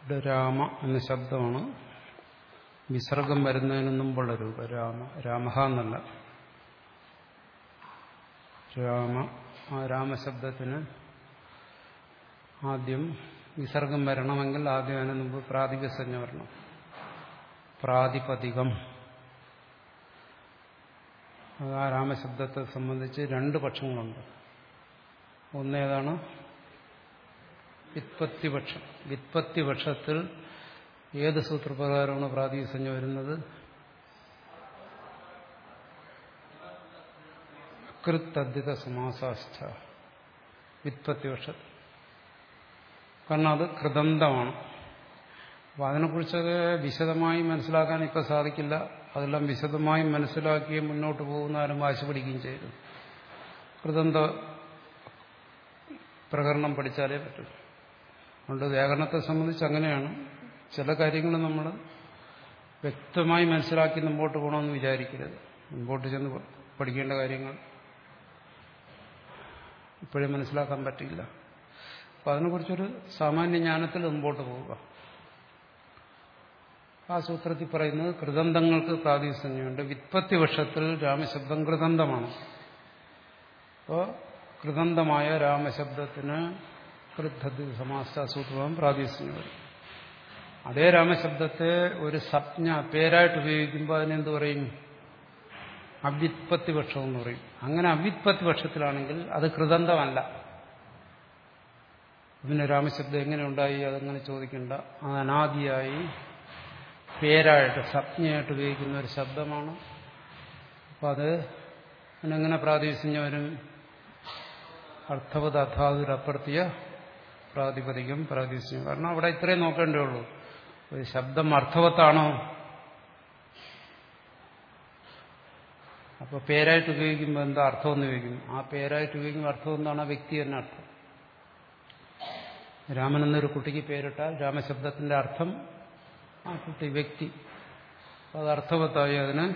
ഇവിടെ രാമ എന്ന ശബ്ദമാണ് വിസർഗം വരുന്നതിന് മുമ്പുള്ള രൂപം രാമ രാമഹ എന്നല്ല രാമ ആ രാമശബ്ദത്തിന് ആദ്യം വിസർഗം വരണമെങ്കിൽ ആദ്യം അതിന് മുമ്പ് പ്രാതിപസഞ്ജ വരണം പ്രാതിപതികം അത് ആ രാമശബ്ദത്തെ സംബന്ധിച്ച് രണ്ട് പക്ഷങ്ങളുണ്ട് ഒന്നേതാണ് വിത്പത്തിപക്ഷം വിത്പത്തിപക്ഷത്തിൽ ഏത് സൂത്രപ്രകാരമാണ് പ്രാതിസഞ്ജ വരുന്നത് കൃത്തദ്ധിത സമാസാസ്ഥ വിത്പത്തിപക്ഷത്തിൽ കാരണം അത് കൃതന്തമാണ് അപ്പോൾ അതിനെക്കുറിച്ചൊക്കെ വിശദമായി മനസ്സിലാക്കാൻ ഇപ്പം സാധിക്കില്ല അതെല്ലാം വിശദമായി മനസ്സിലാക്കി മുന്നോട്ട് പോകുന്ന ആരും വാശി പിടിക്കുകയും ചെയ്തു കൃതന്ത പ്രകരണം പഠിച്ചാലേ പറ്റൂ അതുകൊണ്ട് വ്യാകരണത്തെ സംബന്ധിച്ച് അങ്ങനെയാണ് ചില കാര്യങ്ങൾ നമ്മൾ വ്യക്തമായി മനസ്സിലാക്കി മുമ്പോട്ട് പോകണമെന്ന് വിചാരിക്കരുത് മുമ്പോട്ട് ചെന്ന് പഠിക്കേണ്ട കാര്യങ്ങൾ ഇപ്പോഴേ മനസ്സിലാക്കാൻ പറ്റില്ല അപ്പം അതിനെക്കുറിച്ചൊരു സാമാന്യ ജ്ഞാനത്തിൽ മുമ്പോട്ട് പോവുക ആ സൂത്രത്തിൽ പറയുന്നത് കൃതന്തങ്ങൾക്ക് പ്രാതിസഞ്ജയുണ്ട് വിത്പത്തി വർഷത്തിൽ രാമശബ്ദം കൃതന്തമാണ് അപ്പോൾ കൃതന്തമായ രാമശബ്ദത്തിന് കൃദ്ധ സമാസ സൂത്രം പ്രാതിസഞ്ജം വരും അതേ രാമശബ്ദത്തെ ഒരു സപ്ഞ പേരായിട്ട് ഉപയോഗിക്കുമ്പോൾ അതിനെന്ത് പറയും അവ്യുത്പത്തി പക്ഷം എന്ന് പറയും അങ്ങനെ അവ്യുത്പത്തി പക്ഷത്തിലാണെങ്കിൽ അത് കൃതന്തമല്ല പിന്നെ രാമശബ്ദം എങ്ങനെ ഉണ്ടായി അതങ്ങനെ ചോദിക്കേണ്ട അത് അനാദിയായി പേരായിട്ട് സപ്ഞയായിട്ട് ഉപയോഗിക്കുന്ന ഒരു ശബ്ദമാണ് അപ്പം അത് അതിനെങ്ങനെ പ്രാതിസഞ്ജം വരും അർത്ഥവത് അഥാതുരപ്പുറത്തിയ പ്രാതിപതികം പ്രാതിസഞ്ജം കാരണം അവിടെ ഇത്രയും നോക്കേണ്ടേ ഉള്ളൂ ഒരു ശബ്ദം അർത്ഥവത്താണോ അപ്പോൾ പേരായിട്ട് ഉപയോഗിക്കുമ്പോൾ എന്താ അർത്ഥമെന്ന് ഉപയോഗിക്കും ആ പേരായിട്ട് ഉപയോഗിക്കുമ്പോൾ അർത്ഥം എന്താണ് ആ വ്യക്തി തന്നെ അർത്ഥം രാമൻ എന്നൊരു കുട്ടിക്ക് പേരിട്ടാൽ രാമശബ്ദത്തിന്റെ അർത്ഥം ആ കുട്ടി വ്യക്തി അത് അർത്ഥവത്തായി അതിന്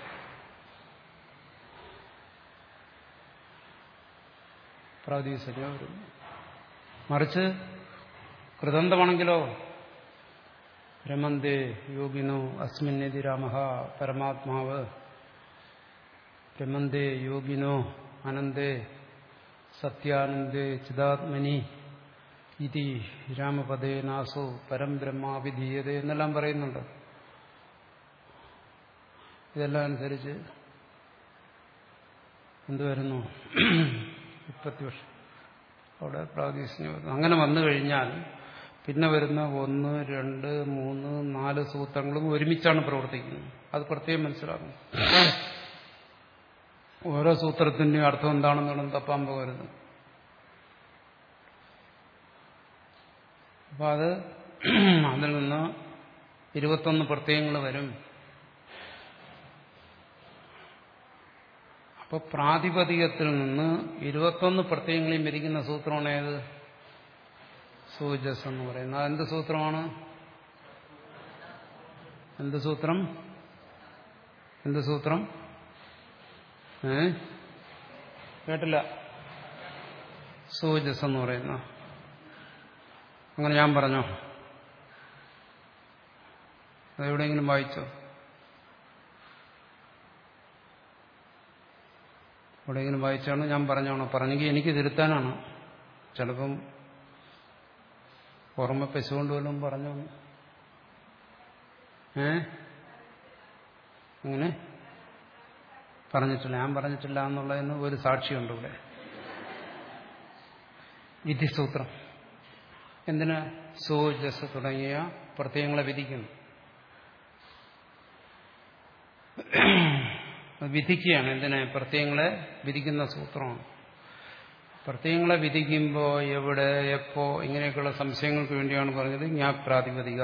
പ്രാതിസഞ്ജ വരുന്നു മറിച്ച് കൃതന്തമാണെങ്കിലോ രമന്തേ യോഗിനോ അസ്മിന്നതി രാമ പരമാത്മാവ് രമന്തേ യോഗിനോ അനന്തേ സത്യാനന്ദേ ചിദാത്മനി ഇതി രാമപദേ നാസോ പരം ബ്രഹ്മാവിധീയത എന്നെല്ലാം പറയുന്നുണ്ട് ഇതെല്ലാം അനുസരിച്ച് എന്ത് വരുന്നു മുപ്പത്തി വർഷം അവിടെ പ്രാദേശിക വരുന്നു അങ്ങനെ വന്നു കഴിഞ്ഞാൽ പിന്നെ വരുന്ന ഒന്ന് രണ്ട് മൂന്ന് നാല് സൂത്രങ്ങളും ഒരുമിച്ചാണ് പ്രവർത്തിക്കുന്നത് അത് പ്രത്യേകം മനസ്സിലാക്കണം ഓരോ സൂത്രത്തിന്റെയും അർത്ഥം എന്താണെന്നുള്ള തപ്പാൻ പോകരുത് അപ്പോൾ അത് അതിൽ നിന്ന് ഇരുപത്തൊന്ന് പ്രത്യയങ്ങൾ വരും അപ്പോൾ പ്രാതിപതികത്തിൽ നിന്ന് ഇരുപത്തൊന്ന് പ്രത്യയങ്ങളെയും വിരിക്കുന്ന സൂത്രമാണ് ഏത് സൂജസ് എന്ന് പറയുന്നത് അതെന്ത് സൂത്രമാണ് എന്ത് സൂത്രം എന്ത് സൂത്രം ഏ കേട്ടില്ല സൂജസ് എന്ന് പറയുന്ന അങ്ങനെ ഞാൻ പറഞ്ഞോ അതെവിടെയെങ്കിലും വായിച്ചോ എവിടെയെങ്കിലും വായിച്ചാണോ ഞാൻ പറഞ്ഞാണോ പറഞ്ഞെങ്കിൽ എനിക്ക് തിരുത്താനാണ് ചിലപ്പം ഓർമ്മ പെശുകൊണ്ട് വല്ലതും പറഞ്ഞു ഏ അങ്ങനെ പറഞ്ഞിട്ടില്ല ഞാൻ പറഞ്ഞിട്ടില്ല എന്നുള്ളതിന് ഒരു സാക്ഷിയുണ്ട് ഇവിടെ വിധിസൂത്രം എന്തിന് സോജസ് തുടങ്ങിയ പ്രത്യയങ്ങളെ വിധിക്കുന്നു വിധിക്കുകയാണ് എന്തിനെ പ്രത്യയങ്ങളെ വിധിക്കുന്ന സൂത്രമാണ് പ്രത്യയങ്ങളെ വിധിക്കുമ്പോൾ എവിടെ എപ്പോ ഇങ്ങനെയൊക്കെയുള്ള സംശയങ്ങൾക്ക് വേണ്ടിയാണ് പറഞ്ഞത് ജ്ഞാപ്രാതിപതിക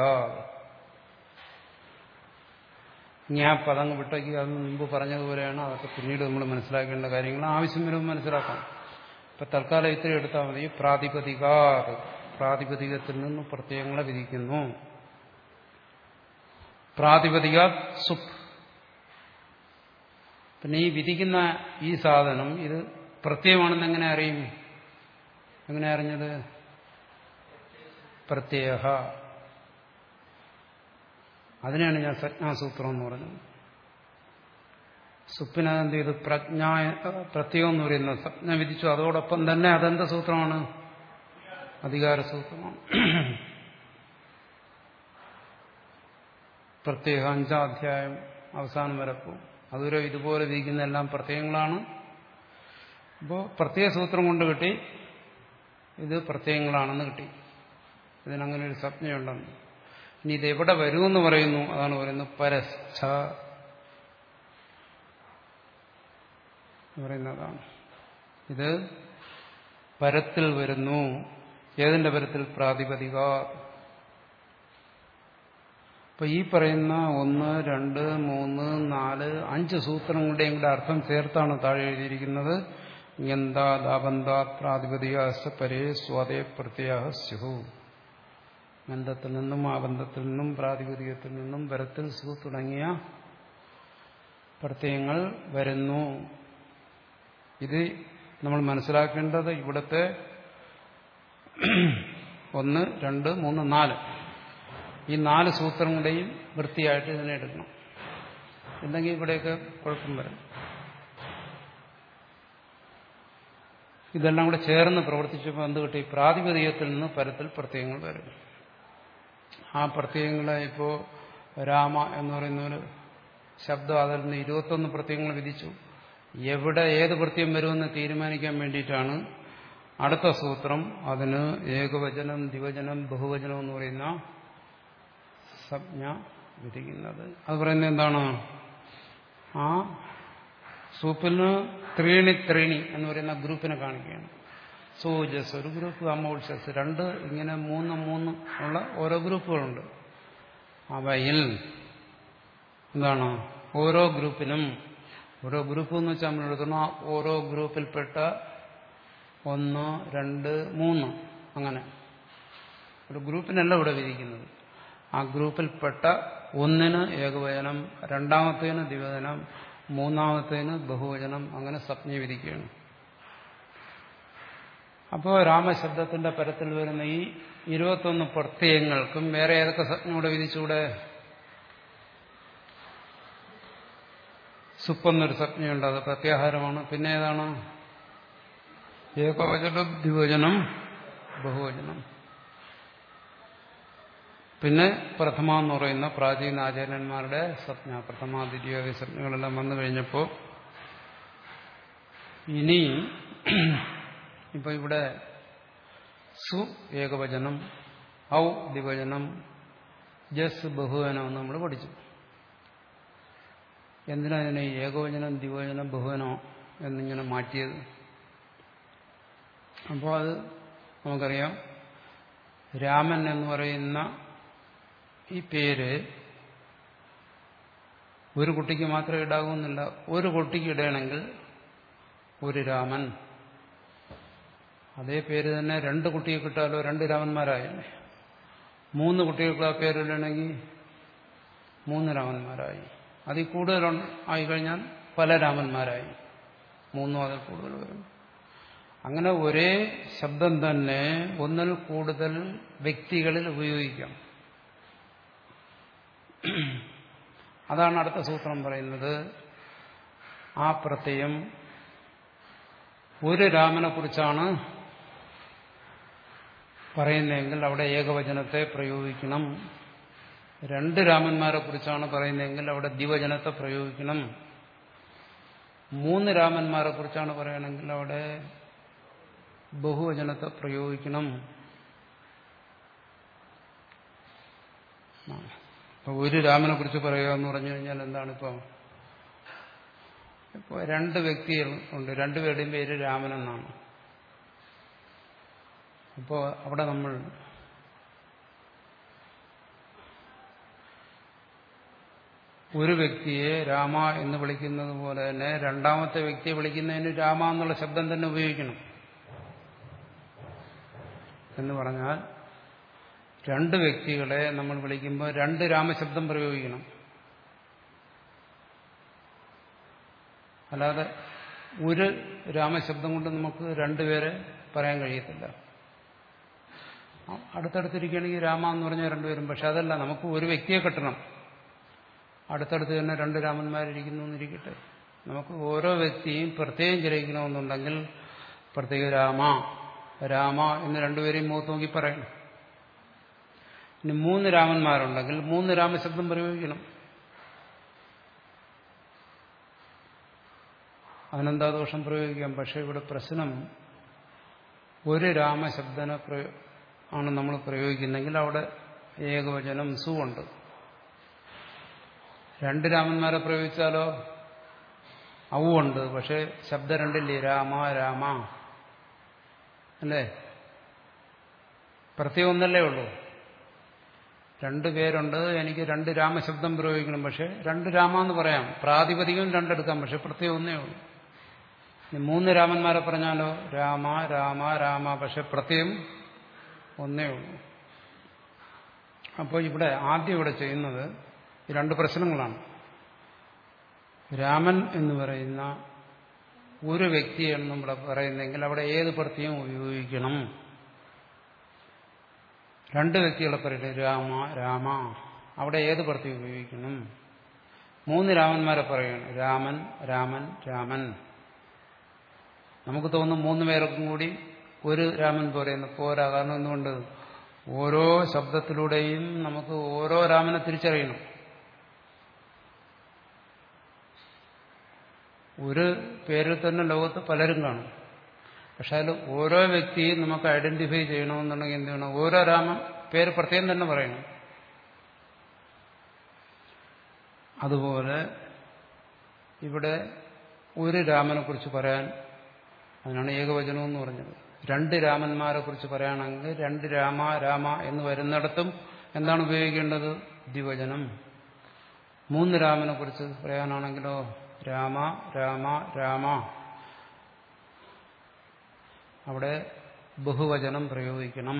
ജ്ഞാപദങ്ങൾ വിട്ടേക്ക് അത് മുമ്പ് പറഞ്ഞതുപോലെയാണ് അതൊക്കെ പിന്നീട് നമ്മൾ മനസ്സിലാക്കേണ്ട കാര്യങ്ങൾ ആവശ്യം വരുമ്പോൾ മനസ്സിലാക്കാം ഇപ്പൊ തൽക്കാലം ഇത്രയും എടുത്താൽ മതി പ്രാതിപതികാർ പ്രാതിപതികത്തിൽ നിന്ന് പ്രത്യയങ്ങളെ വിധിക്കുന്നു പ്രാതിപതിക സുപ് പിന്നെ ഈ വിധിക്കുന്ന ഈ സാധനം ഇത് പ്രത്യയമാണെന്ന് എങ്ങനെ അറിയും എങ്ങനെ അറിഞ്ഞത് പ്രത്യയ അതിനെയാണ് ഞാൻ സജ്ഞാസൂത്രം എന്ന് പറഞ്ഞത് സുപ്പിനെന്ത് ചെയ്തു പ്രജ്ഞ പ്രത്യേകം എന്ന് പറയുന്ന സജ്ഞ വിധിച്ചു അതോടൊപ്പം തന്നെ അതെന്ത സൂത്രമാണ് അധികാര സൂത്രമാണ് പ്രത്യേക അഞ്ചാം അധ്യായം അവസാനം വരപ്പോ അതുവരെ ഇതുപോലെ വിധിക്കുന്ന എല്ലാം പ്രത്യയങ്ങളാണ് അപ്പോൾ പ്രത്യേക സൂത്രം കൊണ്ട് കിട്ടി ഇത് പ്രത്യയങ്ങളാണെന്ന് കിട്ടി ഇതിനങ്ങനെ ഒരു സംജ്ഞയുണ്ടെന്ന് ഇനി ഇത് എവിടെ വരുമെന്ന് പറയുന്നു അതാണ് പറയുന്നത് പരസ്ഥ പറയുന്നതാണ് ഇത് പരത്തിൽ വരുന്നു ഏതിന്റെ പരത്തിൽ പ്രാതിപതിക അപ്പൊ ഈ പറയുന്ന ഒന്ന് രണ്ട് മൂന്ന് നാല് അഞ്ച് സൂത്രങ്ങളുടെയും കൂടെ അർത്ഥം ചേർത്താണ് താഴെ എഴുതിയിരിക്കുന്നത് ഗന്ധാദാബന്ധാത്രാധിപതിയാസ പരേ സ്വാദേ പ്രത്യാഹ സ്യുഹു ഗന്ധത്തിൽ നിന്നും ആബന്ധത്തിൽ നിന്നും പ്രാതിപതികത്തിൽ നിന്നും പരത്തിൽ സു തുടങ്ങിയ പ്രത്യയങ്ങൾ വരുന്നു ഇത് നമ്മൾ മനസ്സിലാക്കേണ്ടത് ഇവിടുത്തെ ഒന്ന് രണ്ട് മൂന്ന് നാല് ഈ നാല് സൂത്രങ്ങളുടെയും വൃത്തിയായിട്ട് ഇതിനെ എടുക്കണം എന്തെങ്കിൽ ഇവിടെയൊക്കെ കുഴപ്പം വരും ഇതെല്ലാം കൂടെ ചേർന്ന് പ്രവർത്തിച്ചപ്പോൾ എന്ത് കിട്ടി പ്രാതിപതികത്തിൽ നിന്ന് പരത്തിൽ പ്രത്യയങ്ങൾ വരും ആ പ്രത്യയങ്ങളെ ഇപ്പോൾ രാമ എന്ന് പറയുന്ന ഒരു ശബ്ദം അതിൽ നിന്ന് ഇരുപത്തൊന്ന് പ്രത്യയങ്ങൾ വിധിച്ചു എവിടെ ഏത് പ്രത്യം വരുമെന്ന് തീരുമാനിക്കാൻ വേണ്ടിയിട്ടാണ് അടുത്ത സൂത്രം അതിന് ഏകവചനം ദ്വിവചനം ബഹുവചനം എന്ന് പറയുന്ന സംജ്ഞ വിധിക്കുന്നത് അത് പറയുന്നത് എന്താണ് ആ സൂപ്പിന് ത്രീണി ത്രീണി എന്ന് പറയുന്ന ഗ്രൂപ്പിനെ കാണിക്കുകയാണ് സൂജസ് ഒരു ഗ്രൂപ്പ് അമോൾഷസ് രണ്ട് ഇങ്ങനെ മൂന്ന് മൂന്ന് ഉള്ള ഓരോ ഗ്രൂപ്പുകളുണ്ട് അവയിൽ എന്താണ് ഓരോ ഗ്രൂപ്പിനും ഓരോ ഗ്രൂപ്പ് എന്ന് വെച്ചാൽ നമ്മൾ എടുക്കുന്ന ഓരോ ഗ്രൂപ്പിൽപ്പെട്ട ഒന്ന് രണ്ട് മൂന്ന് അങ്ങനെ ഒരു ഗ്രൂപ്പിനല്ല ഇവിടെ വിധിക്കുന്നത് ആ ഗ്രൂപ്പിൽപ്പെട്ട ഒന്നിന് ഏകവചനം രണ്ടാമത്തേന് ദ്വിവചനം മൂന്നാമത്തേന് ബഹുവചനം അങ്ങനെ സ്വപ്ന വിധിക്കുകയാണ് അപ്പോൾ രാമശബ്ദത്തിന്റെ പരത്തിൽ വരുന്ന ഈ ഇരുപത്തൊന്ന് പ്രത്യയങ്ങൾക്കും വേറെ ഏതൊക്കെ സ്വപ്നൂടെ വിധിച്ചുകൂടെ സുപ്പെന്നൊരു സ്വപ്നയുണ്ട് അത് പ്രത്യാഹാരമാണ് പിന്നെ ഏതാണ് ഏകവചനം ദ്വിവചനം ബഹുവചനം പിന്നെ പ്രഥമ എന്ന് പറയുന്ന പ്രാചീന ആചാര്യന്മാരുടെ സ്വപ്ന പ്രഥമ ദ്വിതീയ സ്വപ്നങ്ങളെല്ലാം വന്നു കഴിഞ്ഞപ്പോൾ ഇനി ഇപ്പൊ ഇവിടെ സു ഏകവചനം ഔ ദ്വിവചനം ജസ് ബഹുവചനം എന്ന് നമ്മൾ പഠിച്ചു എന്തിനാ ഇതിനെ ഏകവചനം ദ്വിവചനം ബഹുവനോ എന്നിങ്ങനെ മാറ്റിയത് അപ്പോൾ അത് നമുക്കറിയാം രാമൻ എന്ന് പറയുന്ന ഈ പേര് ഒരു കുട്ടിക്ക് മാത്രമേ ഇടാകുന്നില്ല ഒരു കുട്ടിക്ക് ഇടണമെങ്കിൽ ഒരു രാമൻ അതേ പേര് തന്നെ രണ്ട് കുട്ടിയെ കിട്ടാലോ രണ്ട് രാമന്മാരായല്ലേ മൂന്ന് കുട്ടികൾക്ക് ആ പേരിടണമെങ്കിൽ മൂന്ന് രാമന്മാരായി അതിൽ കൂടുതൽ ആയി കഴിഞ്ഞാൽ പല രാമന്മാരായി മൂന്നോ അതിൽ കൂടുതൽ വരും അങ്ങനെ ഒരേ ശബ്ദം തന്നെ ഒന്നിൽ കൂടുതൽ വ്യക്തികളിൽ ഉപയോഗിക്കാം അതാണ് അടുത്ത സൂത്രം പറയുന്നത് ആ പ്രത്യയം ഒരു രാമനെ കുറിച്ചാണ് പറയുന്നതെങ്കിൽ അവിടെ ഏകവചനത്തെ പ്രയോഗിക്കണം രണ്ട് രാമന്മാരെ കുറിച്ചാണ് പറയുന്നതെങ്കിൽ അവിടെ ദ്വിവചനത്തെ പ്രയോഗിക്കണം മൂന്ന് രാമന്മാരെ കുറിച്ചാണ് പറയണമെങ്കിൽ അവിടെ ബഹുവചനത്തെ പ്രയോഗിക്കണം അപ്പൊ ഒരു രാമനെ കുറിച്ച് പറയുക എന്ന് പറഞ്ഞു കഴിഞ്ഞാൽ എന്താണ് ഇപ്പം ഇപ്പോൾ രണ്ട് വ്യക്തികൾ ഉണ്ട് രണ്ടുപേരുടെയും പേര് രാമൻ എന്നാണ് അപ്പോൾ അവിടെ നമ്മൾ ഒരു വ്യക്തിയെ രാമ എന്ന് വിളിക്കുന്നത് പോലെ തന്നെ രണ്ടാമത്തെ വ്യക്തിയെ വിളിക്കുന്നതിന് രാമ എന്നുള്ള ശബ്ദം തന്നെ ഉപയോഗിക്കണം എന്ന് പറഞ്ഞാൽ രണ്ട് വ്യക്തികളെ നമ്മൾ വിളിക്കുമ്പോൾ രണ്ട് രാമശബ്ദം പ്രയോഗിക്കണം അല്ലാതെ ഒരു രാമശബ്ദം കൊണ്ട് നമുക്ക് രണ്ടുപേരെ പറയാൻ കഴിയത്തില്ല അടുത്തടുത്തിരിക്കുകയാണെങ്കിൽ രാമ എന്ന് പറഞ്ഞാൽ രണ്ടുപേരും പക്ഷെ അതല്ല നമുക്ക് ഒരു വ്യക്തിയെ കിട്ടണം അടുത്തടുത്ത് തന്നെ രണ്ട് രാമന്മാരിയ്ക്കുന്നു എന്നിരിക്കട്ടെ നമുക്ക് ഓരോ വ്യക്തിയും പ്രത്യേകം ഗ്രഹിക്കണമെന്നുണ്ടെങ്കിൽ പ്രത്യേക രാമ രാമ എന്ന് രണ്ടുപേരെയും മുഖത്ത് നോക്കി പറയണം ഇനി മൂന്ന് രാമന്മാരുണ്ടെങ്കിൽ മൂന്ന് രാമശബ്ദം പ്രയോഗിക്കണം അതിനെന്താ ദോഷം പ്രയോഗിക്കാം പക്ഷെ ഇവിടെ പ്രശ്നം ഒരു രാമശബ്ദന ആണ് നമ്മൾ പ്രയോഗിക്കുന്നെങ്കിൽ അവിടെ ഏകവചനം സു ഉണ്ട് രണ്ട് രാമന്മാരെ പ്രയോഗിച്ചാലോ അവുണ്ട് പക്ഷെ ശബ്ദം രണ്ടില്ലേ രാമ രാമ അല്ലേ പ്രത്യേകം ഒന്നല്ലേ ഉള്ളൂ രണ്ടു പേരുണ്ട് എനിക്ക് രണ്ട് രാമശബ്ദം പ്രയോഗിക്കണം പക്ഷെ രണ്ട് രാമ എന്ന് പറയാം പ്രാതിപതികം രണ്ടെടുക്കാം പക്ഷെ പ്രത്യേകം ഒന്നേ ഉള്ളൂ ഇനി മൂന്ന് രാമന്മാരെ പറഞ്ഞാലോ രാമ രാമ രാമ പക്ഷെ പ്രത്യേകം ഒന്നേ ഉള്ളൂ അപ്പോൾ ഇവിടെ ആദ്യം ഇവിടെ ചെയ്യുന്നത് ഈ രണ്ട് പ്രശ്നങ്ങളാണ് രാമൻ എന്ന് പറയുന്ന ഒരു വ്യക്തിയാണ് നമ്മൾ പറയുന്നെങ്കിൽ അവിടെ ഏത് പ്രത്യയം ഉപയോഗിക്കണം രണ്ട് വ്യക്തികളെ പറയട്ടെ രാമ രാമ അവിടെ ഏത് പ്രത്യം ഉപയോഗിക്കണം മൂന്ന് രാമന്മാരെ പറയണം രാമൻ രാമൻ രാമൻ നമുക്ക് തോന്നും മൂന്ന് പേർക്കും കൂടി ഒരു രാമൻ പോരെയെന്ന് പോരാ കാരണം എന്തുകൊണ്ട് ഓരോ ശബ്ദത്തിലൂടെയും നമുക്ക് ഓരോ രാമനെ തിരിച്ചറിയണം ഒരു പേരിൽ തന്നെ ലോകത്ത് പലരും കാണും പക്ഷെ അതിൽ ഓരോ വ്യക്തിയും നമുക്ക് ഐഡന്റിഫൈ ചെയ്യണമെന്നുണ്ടെങ്കിൽ എന്ത് ചെയ്യണം ഓരോ രാമൻ പേര് പ്രത്യേകം തന്നെ പറയണം അതുപോലെ ഇവിടെ ഒരു രാമനെ കുറിച്ച് പറയാൻ അതിനാണ് ഏകവചനം എന്ന് പറഞ്ഞത് രണ്ട് രാമന്മാരെ കുറിച്ച് പറയുകയാണെങ്കിൽ രണ്ട് രാമ രാമ എന്ന് വരുന്നിടത്തും എന്താണ് ഉപയോഗിക്കേണ്ടത് ദ്വിവചനം മൂന്ന് രാമനെ കുറിച്ച് പറയാനാണെങ്കിലോ രാമ രാമ രാമ അവിടെ ബഹുവചനം പ്രയോഗിക്കണം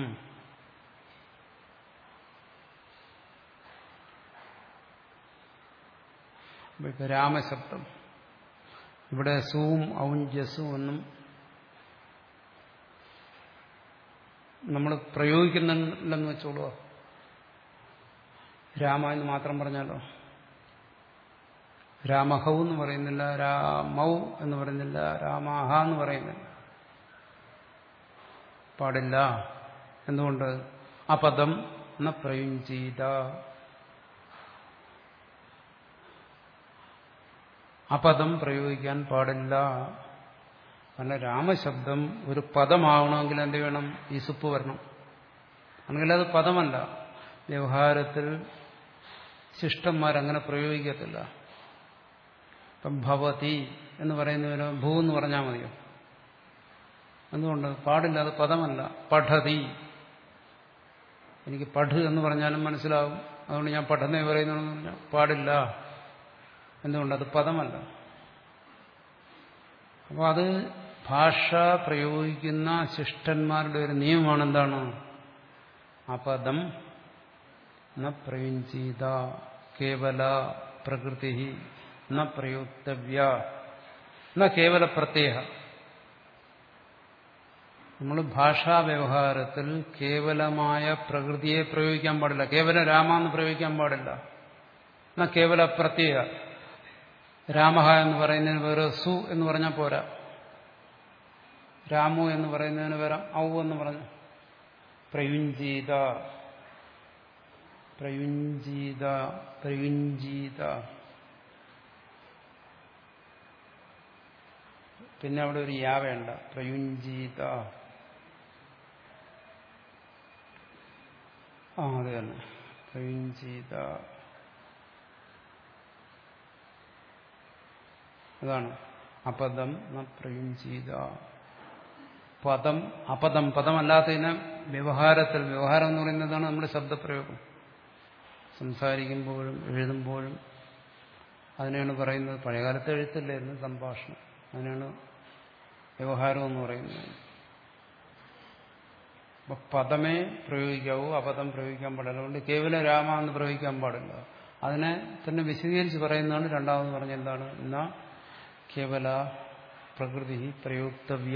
ഇപ്പൊ രാമശബ്ദം ഇവിടെ സൂവും ഔം ജസും ഒന്നും നമ്മൾ പ്രയോഗിക്കുന്നില്ലെന്ന് വെച്ചോളൂ രാമ എന്ന് മാത്രം പറഞ്ഞാലോ രാമഹൗ എന്ന് പറയുന്നില്ല രാമൗ എന്ന് പറയുന്നില്ല രാമാഹ എന്ന് പറയുന്നില്ല പാടില്ല എന്തുകൊണ്ട് ആ പദം എന്ന പ്രയുഞ്ചീത ആ പദം പ്രയോഗിക്കാൻ പാടില്ല കാരണം രാമശബ്ദം ഒരു പദമാവണമെങ്കിൽ എന്ത് വേണം ഈ സുപ്പ് വരണം അല്ലെങ്കിൽ അത് പദമല്ല വ്യവഹാരത്തിൽ ശിഷ്ടന്മാരങ്ങനെ പ്രയോഗിക്കത്തില്ല ഇപ്പം ഭവതി എന്ന് പറയുന്നതിന് ഭൂ എന്ന് പറഞ്ഞാൽ മതിയോ എന്തുകൊണ്ട് പാടില്ല അത് പദമല്ല പഠതി എനിക്ക് പഠ് എന്ന് പറഞ്ഞാലും മനസ്സിലാവും അതുകൊണ്ട് ഞാൻ പഠനേ പറയുന്നതെന്ന് പറഞ്ഞാൽ പാടില്ല എന്തുകൊണ്ട് അത് പദമല്ല അപ്പോൾ അത് ഭാഷ പ്രയോഗിക്കുന്ന ശിഷ്ടന്മാരുടെ ഒരു നിയമമാണ് എന്താണ് ആ പദം ന പ്രയുഞ്ചീത കേവല പ്രകൃതി ന പ്രയുക്തവ്യ ന കേവല പ്രത്യേക നമ്മൾ ഭാഷാ വ്യവഹാരത്തിൽ കേവലമായ പ്രകൃതിയെ പ്രയോഗിക്കാൻ പാടില്ല കേവല രാമ എന്ന് പ്രയോഗിക്കാൻ പാടില്ല എന്നാ കേവല പ്രത്യേക രാമഹ എന്ന് പറയുന്നതിന് വേറെ സു എന്ന് പറഞ്ഞാൽ പോരാ രാമു എന്ന് പറയുന്നതിന് വേറെ ഔ എന്ന് പറഞ്ഞു പ്രയുഞ്ചീത പ്രയുഞ്ചീത പ്രയുഞ്ചീത പിന്നെ അവിടെ ഒരു യാ വേണ്ട പ്രയുഞ്ചീത ആ അത് തന്നെ പ്രയുഞ്ചീത അതാണ് അപദം ന പ്രയുഞ്ചീത പദം അപദം പദമല്ലാത്തതിന് വ്യവഹാരത്തിൽ വ്യവഹാരം എന്ന് പറയുന്നതാണ് നമ്മുടെ ശബ്ദപ്രയോഗം സംസാരിക്കുമ്പോഴും എഴുതുമ്പോഴും അതിനെയാണ് പറയുന്നത് പഴയകാലത്ത് എഴുത്തില്ലായിരുന്നു സംഭാഷണം അതിനാണ് വ്യവഹാരം എന്ന് പറയുന്നത് അപ്പൊ പദമേ പ്രയോഗിക്കാവൂ അപദം പ്രയോഗിക്കാൻ പാടില്ല അതുകൊണ്ട് കേവല രാമ എന്ന് പ്രയോഗിക്കാൻ പാടില്ല അതിനെ തന്നെ വിശദീകരിച്ച് പറയുന്നതാണ് രണ്ടാമത് പറഞ്ഞ എന്താണ് എന്നാ കേവല പ്രകൃതി പ്രയുക്തവ്യ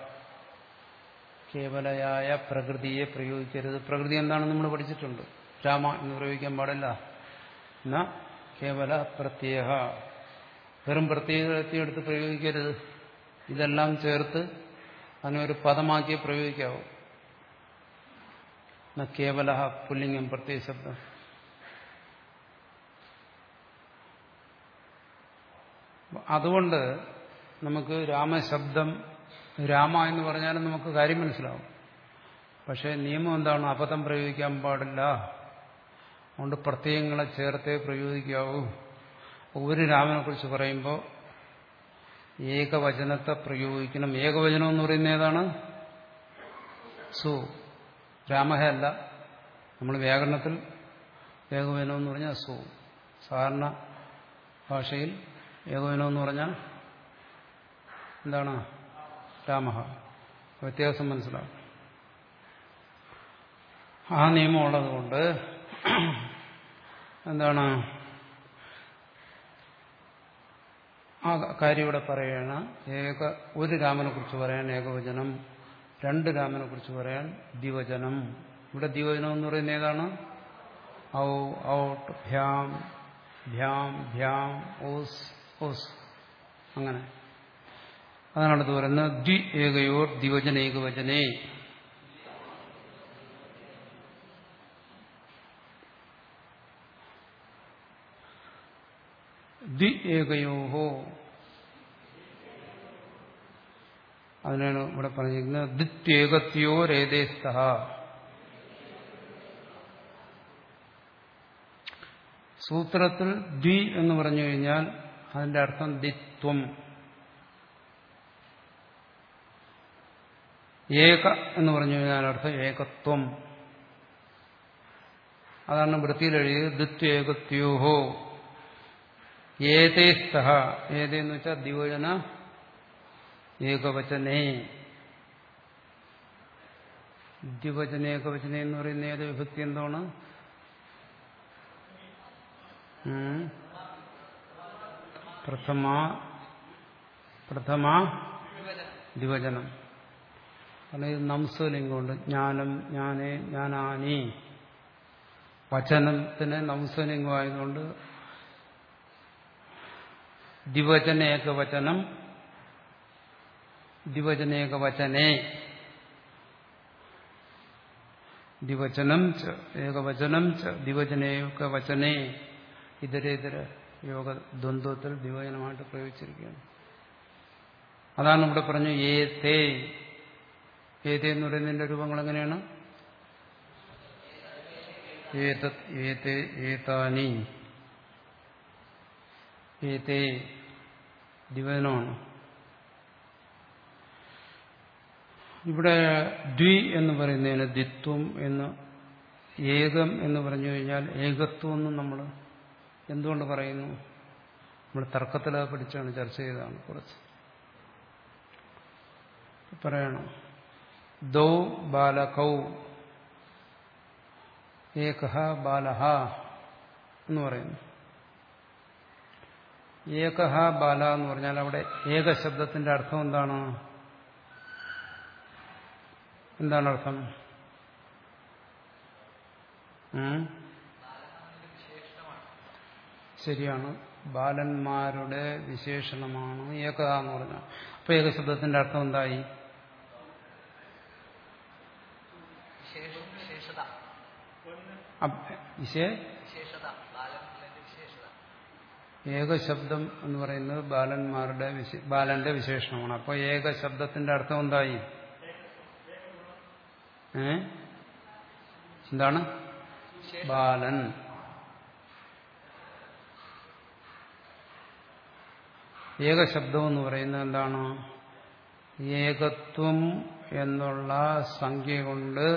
കേവലയായ പ്രകൃതിയെ പ്രയോഗിക്കരുത് പ്രകൃതി എന്താണെന്ന് നമ്മൾ പഠിച്ചിട്ടുണ്ട് രാമ എന്ന് പ്രയോഗിക്കാൻ പാടില്ല എന്നാ കേവല പ്രത്യയ വെറും പ്രത്യേകത്തെ എടുത്ത് പ്രയോഗിക്കരുത് ഇതെല്ലാം ചേർത്ത് അതിനൊരു പദമാക്കി പ്രയോഗിക്കാവൂ ന കേവല പുല്ലിംഗം പ്രത്യേക ശബ്ദം അതുകൊണ്ട് നമുക്ക് രാമശബ്ദം രാമ എന്ന് പറഞ്ഞാലും നമുക്ക് കാര്യം മനസ്സിലാവും പക്ഷേ നിയമം എന്താണ് അബദ്ധം പ്രയോഗിക്കാൻ പാടില്ല അതുകൊണ്ട് പ്രത്യയങ്ങളെ ചേർത്തേ പ്രയോഗിക്കാവൂ ഒരു രാമനെ കുറിച്ച് പറയുമ്പോൾ ഏകവചനത്തെ പ്രയോഗിക്കണം ഏകവചനം എന്ന് പറയുന്നത് ഏതാണ് സു രാമഹ അല്ല നമ്മൾ വ്യാകരണത്തിൽ ഏകവചനം എന്ന് പറഞ്ഞാൽ സു സാധാരണ ഭാഷയിൽ ഏകവചനം എന്ന് പറഞ്ഞാൽ എന്താണ് രാമഹ വ്യത്യാസം മനസ്സിലാവും ആ നിയമം ഉള്ളതുകൊണ്ട് എന്താണ് ആ കാര്യം ഇവിടെ പറയുകയാണ് ഏക ഒരു രാമനെ കുറിച്ച് പറയാൻ ഏകവചനം രണ്ട് രാമനെ കുറിച്ച് പറയാൻ ദ്വിവചനം ഇവിടെ ദ്വിവചനം എന്ന് പറയുന്നത് ഏതാണ് ഔ ഔട്ട് ഭ്യാം ഭ്യാം ഭ്യാം ഓസ് ഓസ് അങ്ങനെ അതാണ് അടുത്ത് പറയുന്നത് ദ്വി ഏകയോർ ദ്വിവചന ഏകവചനേ ദ്വി ഏകയോഹോ അതിനാണ് ഇവിടെ പറഞ്ഞിരിക്കുന്നത് ദ്വിത്യേകത്യോ രേതേസ്ത സൂത്രത്തിൽ ദ്വി എന്ന് പറഞ്ഞു കഴിഞ്ഞാൽ അതിന്റെ അർത്ഥം ദിത്വം ഏക എന്ന് പറഞ്ഞു കഴിഞ്ഞാൽ അർത്ഥം ഏകത്വം അതാണ് വൃത്തിയിൽ എഴുതിയത് ദ്വിത്വേകത്യോഹോ ഏതേസ്തഹ ഏതെന്ന് വെച്ചാൽ ദ്വിവചന ഏകവചനേ ദ്വിവചന ഏകവചന എന്ന് പറയുന്ന ഏത് വിഭക്തി എന്താണ് പ്രഥമ പ്രഥമ ദ്വിവചനം കാരണം ഇത് നംസലിംഗമുണ്ട് ജ്ഞാനം ജ്ഞാനേ ജ്ഞാനാനി വചനത്തിന് നംസലിംഗമായതുകൊണ്ട് ദ്വിവചനേകവചനം ദ്വിവചനേകവചനേ ദ്വിവചനം ച ഏകവചനം ച ദ്വിവചനേകവചനേ ഇതരേതര യോഗ ദ്വന്ദ്വത്തിൽ ദ്വിവചനമായിട്ട് പ്രയോഗിച്ചിരിക്കുകയാണ് അതാണ് ഇവിടെ പറഞ്ഞു ഏതേ ഏതേ എന്ന് പറയുന്നതിന്റെ രൂപങ്ങൾ എങ്ങനെയാണ് ഏതത് ഏതേ ഏതാനി ഏതേ ദിവനമാണ് ഇവിടെ ദ്വി എന്ന് പറയുന്നതിന് ദ്വിത്വം എന്ന് ഏകം എന്ന് പറഞ്ഞു കഴിഞ്ഞാൽ ഏകത്വം എന്ന് നമ്മൾ എന്തുകൊണ്ട് പറയുന്നു നമ്മൾ തർക്കത്തിൽ പഠിച്ചാണ് ചർച്ച ചെയ്തതാണ് കുറച്ച് പറയണം ദൗ ബാലകൗ ഏക ബാലഹ എന്ന് പറയുന്നു ഏകഹ ബാല എന്ന് പറഞ്ഞാൽ അവിടെ ഏക ശബ്ദത്തിന്റെ അർത്ഥം എന്താണ് എന്താണ് അർത്ഥം ശരിയാണ് ബാലന്മാരുടെ വിശേഷണമാണ് ഏകത എന്ന് പറഞ്ഞാൽ അപ്പൊ ഏകശബ്ദത്തിന്റെ അർത്ഥം എന്തായി വിശേ ഏകശബ്ദം എന്ന് പറയുന്നത് ബാലന്മാരുടെ ബാലന്റെ വിശേഷണമാണ് അപ്പോൾ ഏകശബ്ദത്തിന്റെ അർത്ഥം എന്തായി ഏ എന്താണ് ബാലൻ ഏകശബ്ദം എന്ന് പറയുന്നത് എന്താണ് ഏകത്വം എന്നുള്ള സംഖ്യ കൊണ്ട്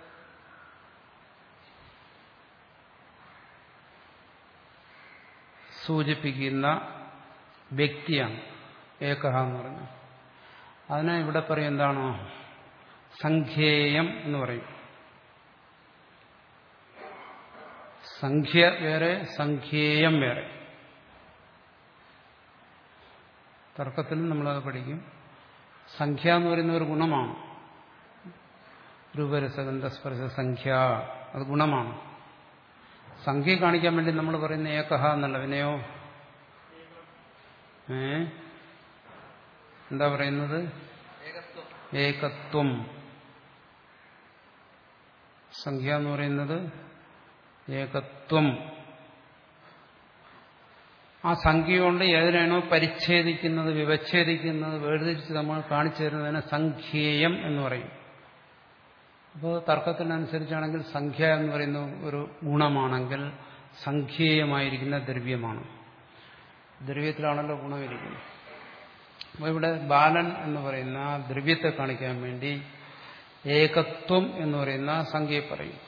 സൂചിപ്പിക്കുന്ന വ്യക്തിയാണ് ഏകഹ എന്ന് പറഞ്ഞത് അതിനെ ഇവിടെ പറയും എന്താണോ സംഖ്യേയം എന്ന് പറയും സംഖ്യ വേറെ സംഖ്യേയം വേറെ തർക്കത്തിലും നമ്മളത് പഠിക്കും സംഖ്യ എന്ന് പറയുന്ന ഒരു ഗുണമാണ് രൂപരസഗന്ധസ്പർശ സംഖ്യ അത് ഗുണമാണ് സംഖ്യ കാണിക്കാൻ വേണ്ടി നമ്മൾ പറയുന്ന ഏകഹ എന്നല്ല വിനയോ ഏ എന്താ പറയുന്നത് ഏകത്വം ഏകത്വം സംഖ്യ എന്ന് പറയുന്നത് ഏകത്വം ആ സംഖ്യ കൊണ്ട് ഏതിനാണോ പരിച്ഛേദിക്കുന്നത് വിവച്ഛേദിക്കുന്നത് വേർതിരിച്ച് നമ്മൾ കാണിച്ചു തരുന്നതിനെ സംഖ്യേയം എന്ന് പറയും അപ്പോൾ തർക്കത്തിനനുസരിച്ചാണെങ്കിൽ സംഖ്യ എന്ന് പറയുന്ന ഒരു ഗുണമാണെങ്കിൽ സംഖ്യേയമായിരിക്കുന്ന ദ്രവ്യമാണ് ദ്രവ്യത്തിലാണല്ലോ ഗുണമിരിക്കുന്നത് അപ്പോൾ ഇവിടെ ബാലൻ എന്ന് പറയുന്ന ദ്രവ്യത്തെ കാണിക്കാൻ വേണ്ടി ഏകത്വം എന്ന് പറയുന്ന സംഖ്യയെ പറയും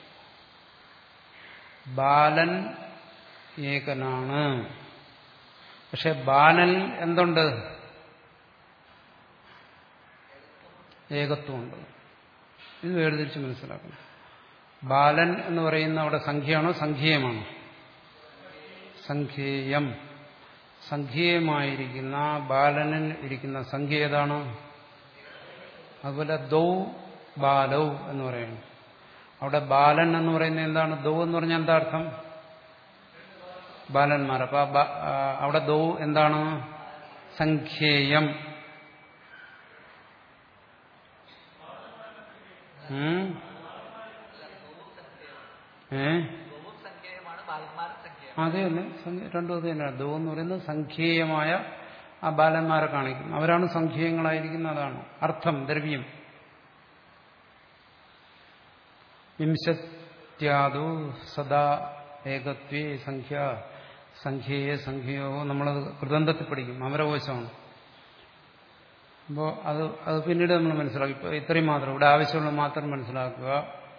ബാലൻ ഏകനാണ് പക്ഷെ ബാലൻ എന്തുണ്ട് ഏകത്വമുണ്ട് ഇത് വേർതിരിച്ച് മനസ്സിലാക്കണം ബാലൻ എന്ന് പറയുന്ന അവിടെ സംഖ്യയാണോ സംഖ്യേയമാണോ സംഖ്യേയം സംഖ്യേയമായിരിക്കുന്ന ബാലനിൽ ഇരിക്കുന്ന സംഖ്യ ഏതാണ് അതുപോലെ ദൗ ബാലൗ എന്ന് പറയുന്നു അവിടെ ബാലൻ എന്ന് പറയുന്നത് എന്താണ് ദൗ എന്ന് പറഞ്ഞാൽ എന്താ അർത്ഥം ബാലന്മാർ അപ്പൊ ആ ബ- ആ, അവിടെ ദൗ എന്താണ് സംഖ്യേയം ഉം? ഏ ഗോവും സംഖ്യയുമാണ് ബാലന്മാരും സംഖ്യയും അത് തന്നെ സംഖ്യ- രണ്ടും അത് തന്നെയാണ് ദോ എന്ന് പറയുന്നത് സംഖ്യേയമായ ആ ബാലന്മാരെ കാണിക്കും അവരാണ് സംഖ്യേയങ്ങളായിരിക്കുന്ന അതാണ് അർത്ഥം ദ്രവ്യം വിംശത്യാദു സദാ ഏകത്വേ സംഖ്യ സംഖ്യയെ സംഖ്യയോ നമ്മളത് കൃതന്തത്തിൽ പഠിക്കും അമരകോശമാണ് അപ്പോൾ അത് അത് പിന്നീട് നമ്മൾ മനസ്സിലാക്കി ഇപ്പോൾ ഇത്രയും മാത്രം ഇവിടെ ആവശ്യമുള്ള മാത്രം മനസ്സിലാക്കുക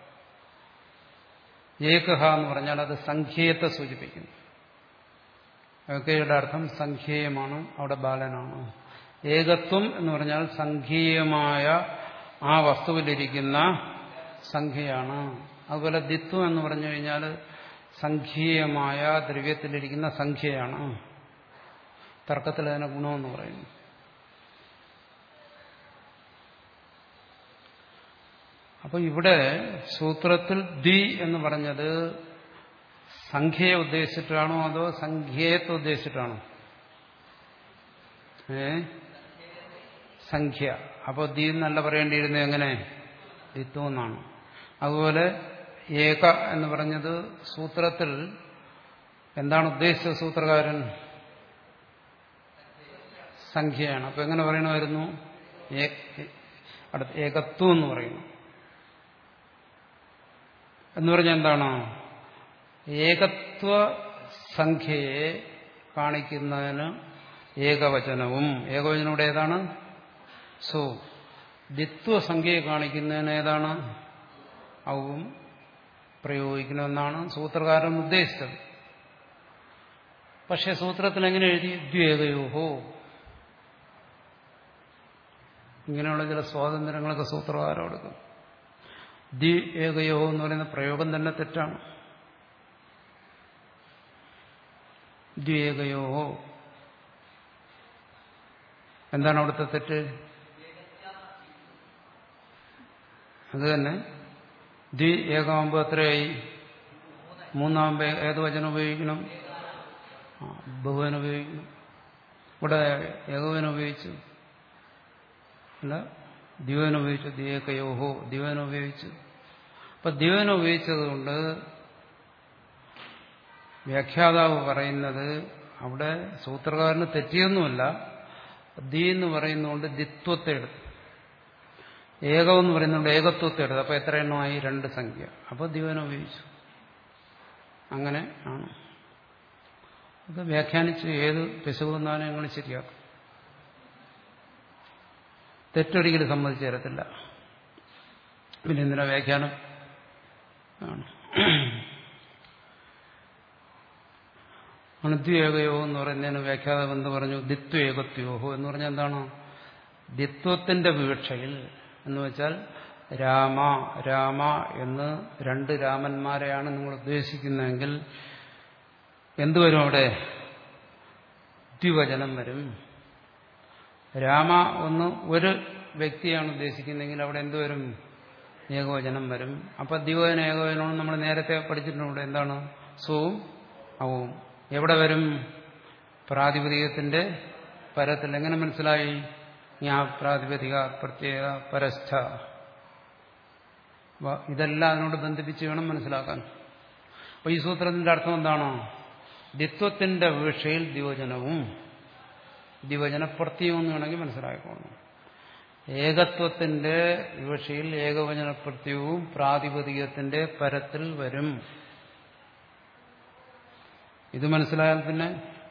ഏകഹ എന്ന് പറഞ്ഞാൽ അത് സംഖ്യേയത്തെ സൂചിപ്പിക്കുന്നു ഏകയുടെ അർത്ഥം സംഖ്യേയമാണ് അവിടെ ബാലനാണ് ഏകത്വം എന്ന് പറഞ്ഞാൽ സംഖ്യേയമായ ആ വസ്തുവിലിരിക്കുന്ന സംഖ്യയാണ് അതുപോലെ ദിത്വം എന്ന് പറഞ്ഞു കഴിഞ്ഞാൽ സംഖ്യേയമായ ദ്രവ്യത്തിലിരിക്കുന്ന സംഖ്യയാണ് തർക്കത്തിൽ അതിനെ ഗുണമെന്ന് പറയുന്നു അപ്പൊ ഇവിടെ സൂത്രത്തിൽ ദ്വി എന്ന് പറഞ്ഞത് സംഖ്യയെ ഉദ്ദേശിച്ചിട്ടാണോ അതോ സംഖ്യയത്തെ ഉദ്ദേശിച്ചിട്ടാണോ ഏ സംഖ്യ അപ്പോൾ ദ്വി എന്നല്ല പറയേണ്ടിയിരുന്നത് എങ്ങനെ ദ്വിത്വം എന്നാണ് അതുപോലെ ഏക എന്ന് പറഞ്ഞത് സൂത്രത്തിൽ എന്താണ് ഉദ്ദേശിച്ചത് സൂത്രകാരൻ സംഖ്യയാണ് അപ്പൊ എങ്ങനെ പറയണമായിരുന്നു ഏ- അടുത്ത ഏകത്വം എന്ന് പറയുന്നു എന്ന് പറഞ്ഞാൽ എന്താണ് ഏകത്വ സംഖ്യയെ കാണിക്കുന്നതിന് ഏകവചനവും ഏകവചനം ഇവിടെ ഏതാണ് സോ ദ്വിത്വ സംഖ്യയെ കാണിക്കുന്നതിന് ഏതാണ് ഔവും പ്രയോഗിക്കണമെന്നാണ് സൂത്രകാരൻ ഉദ്ദേശിച്ചത് പക്ഷെ സൂത്രത്തിൽ എങ്ങനെ എഴുതി ദ്വേകയോഹോ ഇങ്ങനെയുള്ള ചില സ്വാതന്ത്ര്യങ്ങളൊക്കെ സൂത്രകാരം എടുക്കും ദി ഏകയോ എന്ന് പറയുന്ന പ്രയോഗം തന്നെ തെറ്റാണ് ദ്വേകയോ എന്താണ് അവിടുത്തെ തെറ്റ് അത് തന്നെ ദ്വി ഏകമാകുമ്പോൾ എത്രയായി മൂന്നാകുമ്പോൾ ഏത് വചനം ഉപയോഗിക്കണം ആ, ബഹുവനം ഉപയോഗിക്കണം ഇവിടെ ഏകവനം ഉപയോഗിച്ചു അല്ല ദിവനം ഉപയോഗിച്ചു ദിയേക്കയോഹോ ദിവനം ഉപയോഗിച്ചു അപ്പൊ ദിവനം ഉപയോഗിച്ചതുകൊണ്ട് വ്യാഖ്യാതാവ് പറയുന്നത് അവിടെ സൂത്രകാരന് തെറ്റിയൊന്നുമല്ല ദി എന്ന് പറയുന്നതുകൊണ്ട് ദിത്വത്തെ എടുത്തു ഏകം എന്ന് പറയുന്നതുകൊണ്ട് ഏകത്വത്തെ എടുത്തു അപ്പൊ എത്ര എണ്ണമായി രണ്ട് സംഖ്യ അപ്പോൾ ദിവനം ഉപയോഗിച്ചു അങ്ങനെ ആണ് അത് വ്യാഖ്യാനിച്ച് ഏത് പിശക് വന്നാലും ഞങ്ങൾ ശരിയാക്കും തെറ്റൊരിക്കലും സമ്മതിച്ചു തരത്തില്ല പിന്നെ എന്തിനാ വ്യാഖ്യാനം ആണ് അണുദ്വേകയോ എന്ന് പറയുന്നതിന് വ്യാഖ്യാതം എന്ന് പറഞ്ഞു ദിത്വേകത്യോഹോ എന്ന് പറഞ്ഞാൽ എന്താണ് ദിത്വത്തിന്റെ വിവക്ഷയിൽ എന്ന് വെച്ചാൽ രാമ രാമ എന്ന് രണ്ട് രാമന്മാരെയാണ് നിങ്ങൾ ഉദ്ദേശിക്കുന്നതെങ്കിൽ എന്തുവരും അവിടെ ദ്വിവചനം വരും രാമ ഒന്ന് ഒരു വ്യക്തിയാണ് ഉദ്ദേശിക്കുന്നതെങ്കിൽ അവിടെ എന്തുവരും ഏകവചനം വരും അപ്പൊ ദ്വിവചന ഏകവചനമാണ് നമ്മൾ നേരത്തെ പഠിച്ചിട്ടുണ്ട് എന്താണ് സുവും അവവും എവിടെ വരും പ്രാതിപതികത്തിന്റെ പരത്തിൽ എങ്ങനെ മനസ്സിലായി ഞാ പ്രാതിപതിക പ്രത്യേക പരസ്ഥ വ- ഇതെല്ലാം അതിനോട് ബന്ധിപ്പിച്ച് വേണം മനസ്സിലാക്കാൻ അപ്പൊ ഈ സൂത്രത്തിന്റെ അർത്ഥം എന്താണോ ദ്വിത്വത്തിന്റെ വീക്ഷയിൽ ദ്യോജനവും ദ്വിവചന പ്രത്യവും എന്ന് വേണമെങ്കിൽ മനസ്സിലാക്കണം ഏകത്വത്തിന്റെ വിവക്ഷയിൽ ഏകവചന പ്രത്യവും പ്രാതിപതികത്തിന്റെ പരത്തിൽ വരും ഇത് മനസ്സിലായാൽ പിന്നെ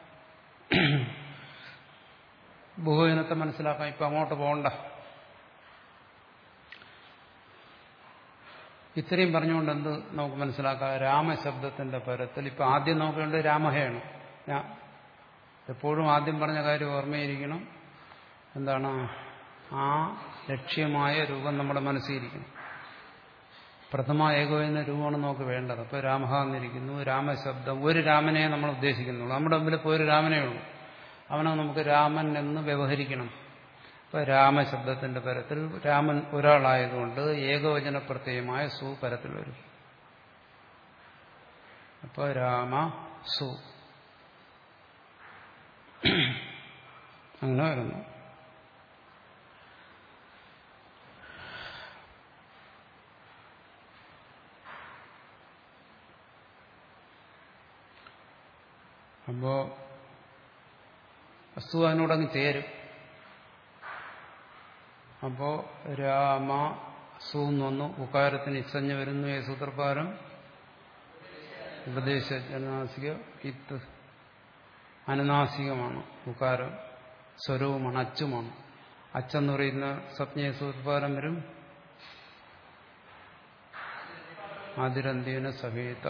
ബഹുജനത്തെ മനസ്സിലാക്കാം ഇപ്പൊ അങ്ങോട്ട് പോകണ്ട ഇത്രയും പറഞ്ഞുകൊണ്ട് എന്ത് നമുക്ക് മനസ്സിലാക്കാം രാമശബ്ദത്തിന്റെ പരത്തിൽ ഇപ്പൊ ആദ്യം നോക്കേണ്ടത് രാമഹയാണ് ഞാ- എപ്പോഴും ആദ്യം പറഞ്ഞ കാര്യം ഓർമ്മയിരിക്കണം എന്താണ് ആ ലക്ഷ്യമായ രൂപം നമ്മുടെ മനസ്സിലിരിക്കണം പ്രഥമ ഏകോപന രൂപമാണ് നമുക്ക് വേണ്ടത് അപ്പോൾ രാമഹ എന്നിരിക്കുന്നു രാമശബ്ദം ഒരു രാമനെ നമ്മൾ ഉദ്ദേശിക്കുന്നുള്ളൂ നമ്മുടെ മുമ്പിൽ ഇപ്പോൾ ഒരു രാമനേ ഉള്ളൂ അവനെ നമുക്ക് രാമൻ എന്ന് വ്യവഹരിക്കണം അപ്പോൾ രാമശബ്ദത്തിന്റെ പരത്തിൽ രാമൻ ഒരാളായതുകൊണ്ട് ഏകവചന പ്രത്യയമായ സു പരത്തിൽ വരും അപ്പോൾ രാമ സു അങ്ങനെ വരുന്നു അപ്പോ വസ്തു അതിനോടങ്ങ് ചേരും അപ്പോ രാമ സു എന്ന് വന്നു ഉകാരത്തിന് ഇസഞ്ഞ് വരുന്നു ഏ സൂത്രപ്രകാരം ഉപദേശ ജനാസിക ഇത്ത് അനുനാസികമാണ് ഉകാരം സ്വരവുമാണ് അച്ചുമാണ് അച്ചെന്ന് പറയുന്ന സ്വപ്നയ സൂത്രപ്രകാരം വരും ആതിരന്ത്യേന സഹേത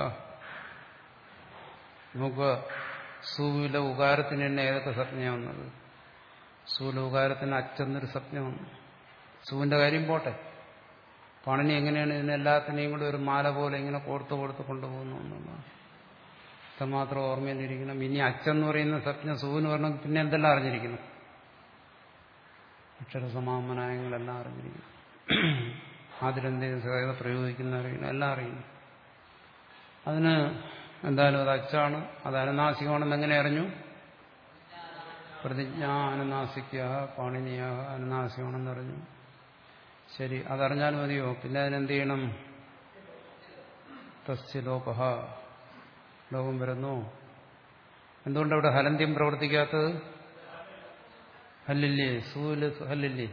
നമുക്ക് സൂവിലെ ഉകാരത്തിന് തന്നെ ഏതൊക്കെ സ്വപ്നയാണ് വന്നത് സൂവിലെ ഉകാരത്തിന് അച്ചെന്നൊരു സ്വപ്നം വന്നു സൂവിന്റെ കാര്യം പോട്ടെ പണിനി എങ്ങനെയാണ് ഇതിനെല്ലാത്തിനെയും കൂടെ ഒരു മാല പോലെ ഇങ്ങനെ കോർത്ത് കൊടുത്ത് കൊണ്ടുപോകുന്നു എന്നുള്ളതാണ് ഇത്രമാത്രം ഓർമ്മയിലിരിക്കണം ഇനി അച്ഛന്ന് പറയുന്ന സ്വപ്നം സൂവിന് പറഞ്ഞത് പിന്നെ എന്തെല്ലാം അറിഞ്ഞിരിക്കുന്നു അക്ഷരസമാമനായങ്ങളെല്ലാം അറിഞ്ഞിരിക്കുന്നു അതിലെന്തെങ്കിലും സഹായത പ്രയോഗിക്കുന്ന അറിയണം എല്ലാം അറിയുന്നു അതിന് എന്തായാലും അത് അച്ചാണ് അത് അനുനാസികമാണെന്ന് എങ്ങനെ അറിഞ്ഞു പ്രതിജ്ഞ അനുനാസിക്ക പാണിനിയ അനുനാസികമാണെന്ന് അറിഞ്ഞു ശരി അതറിഞ്ഞാൽ മതിയോ പിന്നെ അതിനെന്ത് ചെയ്യണം തസ്യ ലോപഹ ലോകം വരുന്നു എന്തുകൊണ്ട് അവിടെ ഹലന്ത്യം പ്രവർത്തിക്കാത്തത് ഹല്ലില്ലേ സൂല് ഹല്ലില്ലേ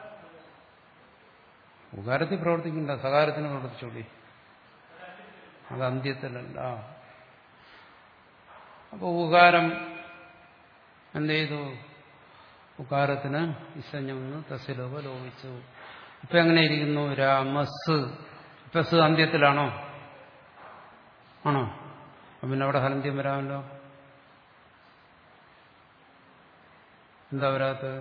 ഉകാരത്തിൽ പ്രവർത്തിക്കണ്ട സകാരത്തിന് പ്രവർത്തിച്ചോളി അത് അന്ത്യത്തിലല്ല അപ്പൊ ഉകാരം എന്ത് ചെയ്തു ഉകാരത്തിന് ഇസഞ്ഞൊന്ന് തസ്യലോപ ലോപിച്ചു ഇപ്പൊ എങ്ങനെ ഇരിക്കുന്നു രാമസ് ഇപ്പൊ സ് അന്ത്യത്തിലാണോ ആണോ അപ്പൊ പിന്നെ അവിടെ ഹലന്ത്യം വരാമല്ലോ എന്താ വരാത്തത്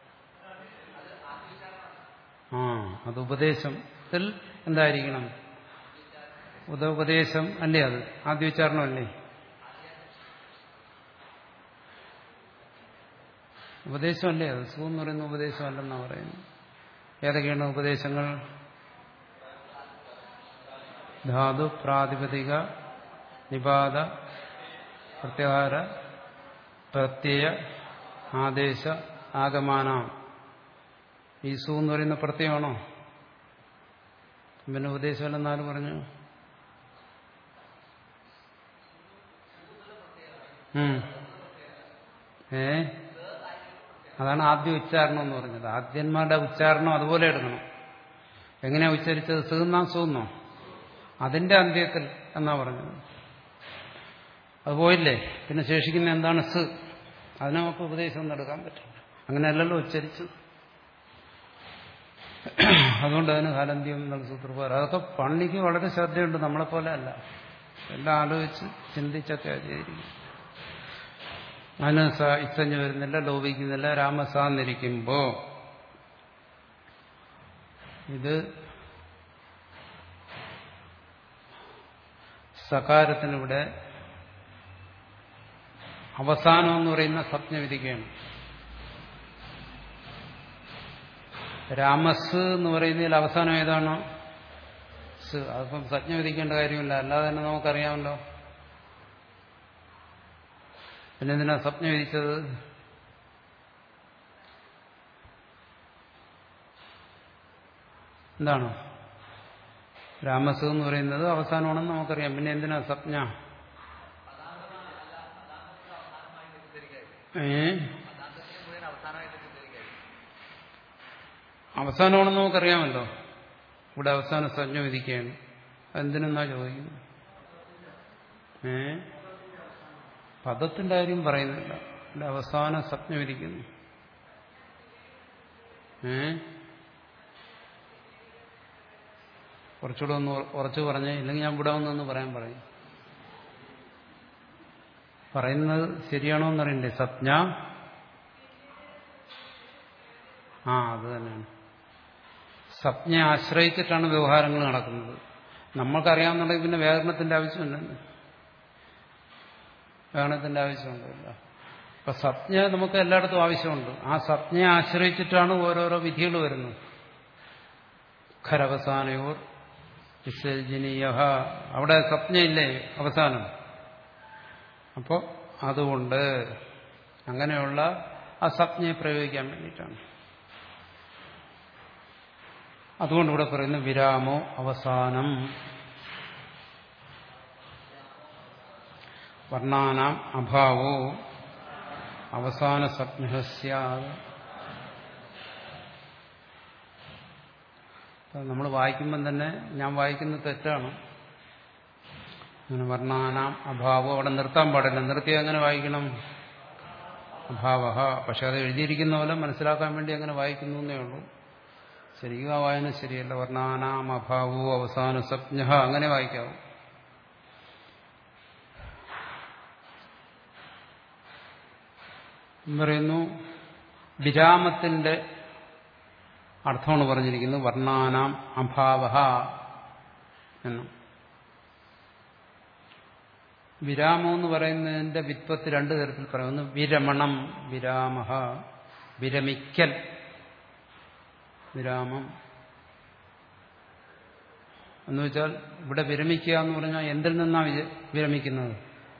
ആ അത് ഉപദേശത്തിൽ എന്തായിരിക്കണം ഉപദേശം അല്ലേ അത് ആദ്യോച്ചാരണമല്ലേ ഉപദേശമല്ലേ അത് സു എന്ന് പറയുന്ന ഉപദേശമല്ലെന്നാ പറയുന്നത് ഏതൊക്കെയാണ് ഉപദേശങ്ങൾ ധാതു പ്രാതിപതിക നിപാത പ്രത്യാഹാര പ്രത്യയ ആദേശ ആഗമാന ഈ സു എന്ന് പറയുന്ന പ്രത്യയമാണോ പിന്നെ ഉപദേശമല്ലെന്നാലും പറഞ്ഞു ഉം. ഏ അതാണ് ആദ്യ ഉച്ചാരണം എന്ന് പറഞ്ഞത് ആദ്യന്മാരുടെ ഉച്ചാരണം അതുപോലെ എടുക്കണം എങ്ങനെയാ ഉച്ചരിച്ചത് സീന്നാ സൂന്നോ അതിന്റെ അന്ത്യത്തിൽ എന്നാ പറഞ്ഞത് അത് പോയില്ലേ പിന്നെ ശേഷിക്കുന്ന എന്താണ് സ് അതിനെ നമുക്ക് ഉപദേശം ഒന്നും എടുക്കാൻ പറ്റില്ല അങ്ങനെയല്ലല്ലോ ഉച്ചരിച്ചത് അതുകൊണ്ട് അതിന് കാലന്ത്യം എന്നുള്ള സൂത്രപ്രകാരം അതൊക്കെ പള്ളിക്ക് വളരെ ശ്രദ്ധയുണ്ട് നമ്മളെപ്പോലെ അല്ല എല്ലാം ആലോചിച്ച് ചിന്തിച്ചൊക്കെ ചെയ്തിരിക്കും അതിന് സ ഇച്ചഞ്ഞ് വരുന്നില്ല ലോപിക്കുന്നില്ല രാമസാന്നിരിക്കുമ്പോ ഇത് സകാരത്തിനിവിടെ അവസാനം എന്ന് പറയുന്ന സ്വപ്ന വിധിക്കുകയാണ് രാമസ് എന്ന് പറയുന്നതിൽ അവസാനം ഏതാണോ സ് അതിപ്പം സജ്ഞ വിധിക്കേണ്ട കാര്യമില്ല അല്ലാതെ തന്നെ നമുക്കറിയാമല്ലോ പിന്നെ എന്തിനാ സ്വപ്നം വിധിച്ചത് എന്താണ് രാമസ് എന്ന് പറയുന്നത് അവസാനമാണെന്ന് നമുക്കറിയാം പിന്നെ എന്തിനാ സ്വപ്ന ഏ അതാന്തത്തിന് മുഴുവൻ അവസാനമായിട്ട് ചിന്തിരിക്കുകയായിരുന്നു അവസാനമാണെന്ന് നമുക്കറിയാമല്ലോ ഇവിടെ അവസാന സ്വപ്ന വിധിക്കുകയാണ് എന്തിനെന്നാ ചോദിക്കുന്നു ഏ പദത്തിന്റെ കാര്യം പറയുന്നില്ല ഇവിടെ അവസാന സ്വപ്നം വിധിക്കുന്നു ഏ കുറച്ചുകൂടെ ഒന്ന് ഉറ- ഉറച്ചു പറഞ്ഞേ ഇല്ലെങ്കിൽ ഞാൻ ഇവിടെ വന്നൊന്ന് പറയാൻ പറയും പറയുന്നത് ശരിയാണോ എന്നറിയണ്ടേ സപ്ന ആ അത് തന്നെയാണ് സപ്നയെ ആശ്രയിച്ചിട്ടാണ് വ്യവഹാരങ്ങൾ നടക്കുന്നത് നമ്മൾക്കറിയാമെന്നുണ്ടെങ്കിൽ പിന്നെ വ്യാകരണത്തിന്റെ ആവശ്യമില്ലല്ലോ വ്യാകരണത്തിന്റെ ആവശ്യമുണ്ടല്ല അപ്പൊ സപ്ന നമുക്ക് എല്ലായിടത്തും ആവശ്യമുണ്ട് ആ സപ്നയെ ആശ്രയിച്ചിട്ടാണ് ഓരോരോ വിധികൾ വരുന്നത് ഖരവസാനയോർ വിസർജനീയ അവിടെ സ്വപ്നയില്ലേ അവസാനം അപ്പോൾ അതുകൊണ്ട് അങ്ങനെയുള്ള ആ സ്വപ്നയെ പ്രയോഗിക്കാൻ വേണ്ടിയിട്ടാണ് അതുകൊണ്ട് ഇവിടെ പറയുന്നു വിരാമോ അവസാനം വർണ്ണാനാം അഭാവോ അവസാന സ്വപ്ന നമ്മൾ വായിക്കുമ്പം തന്നെ ഞാൻ വായിക്കുന്നത് തെറ്റാണ് അങ്ങനെ വർണ്ണാനാം അഭാവോ അവിടെ നിർത്താൻ പാടില്ല നിർത്തി അങ്ങനെ വായിക്കണം അഭാവ പക്ഷെ അത് എഴുതിയിരിക്കുന്ന പോലെ മനസ്സിലാക്കാൻ വേണ്ടി അങ്ങനെ വായിക്കുന്നു എന്നേ ഉള്ളൂ ശരിക്കും ആ വായന ശരിയല്ല വർണ്ണാനാം അഭാവോ അവസാന സ്വപ്ന അങ്ങനെ വായിക്കാവും പറയുന്നു വിരാമത്തിന്റെ അർത്ഥമാണ് പറഞ്ഞിരിക്കുന്നത് വർണ്ണാനാം അഭാവ എന്ന് വിരാമം എന്ന് പറയുന്നതിന്റെ വിത്പത്തി രണ്ടു തരത്തിൽ പറയും ഒന്ന് വിരമണം വിരാമ വിരമിക്കൽ വിരാമം എന്ന് വെച്ചാൽ ഇവിടെ വിരമിക്കുക എന്ന് പറഞ്ഞാൽ എന്തിൽ നിന്നാണ് വിര- വിരമിക്കുന്നത്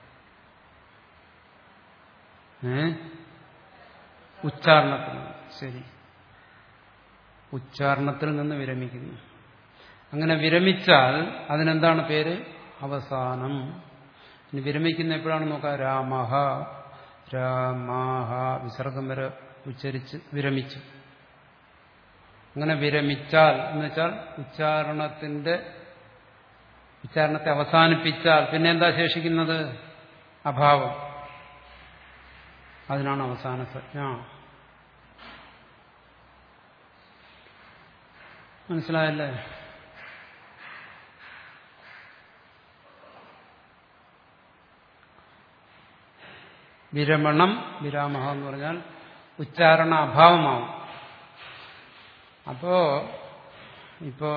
ഏ ഉച്ചാരണത്തിൽ നിന്ന്. ശരി ഉച്ചാരണത്തിൽ നിന്ന് വിരമിക്കുന്നു അങ്ങനെ വിരമിച്ചാൽ അതിനെന്താണ് പേര് അവസാനം ഇനി വിരമിക്കുന്ന എപ്പോഴാണ് നോക്കാം രാമഹ രാമാഹ വിസർഗം വരെ ഉച്ചരിച്ച് വിരമിച്ചു അങ്ങനെ വിരമിച്ചാൽ എന്ന് വെച്ചാൽ ഉച്ചാരണത്തിന്റെ ഉച്ചാരണത്തെ അവസാനിപ്പിച്ചാൽ പിന്നെ എന്താ ശേഷിക്കുന്നത് അഭാവം അതിനാണ് അവസാന സജ്ഞ മനസ്സിലായല്ലേ വിരമണം വിരാമഹ എന്ന് പറഞ്ഞാൽ ഉച്ചാരണ അഭാവമാവും അപ്പോ ഇപ്പോ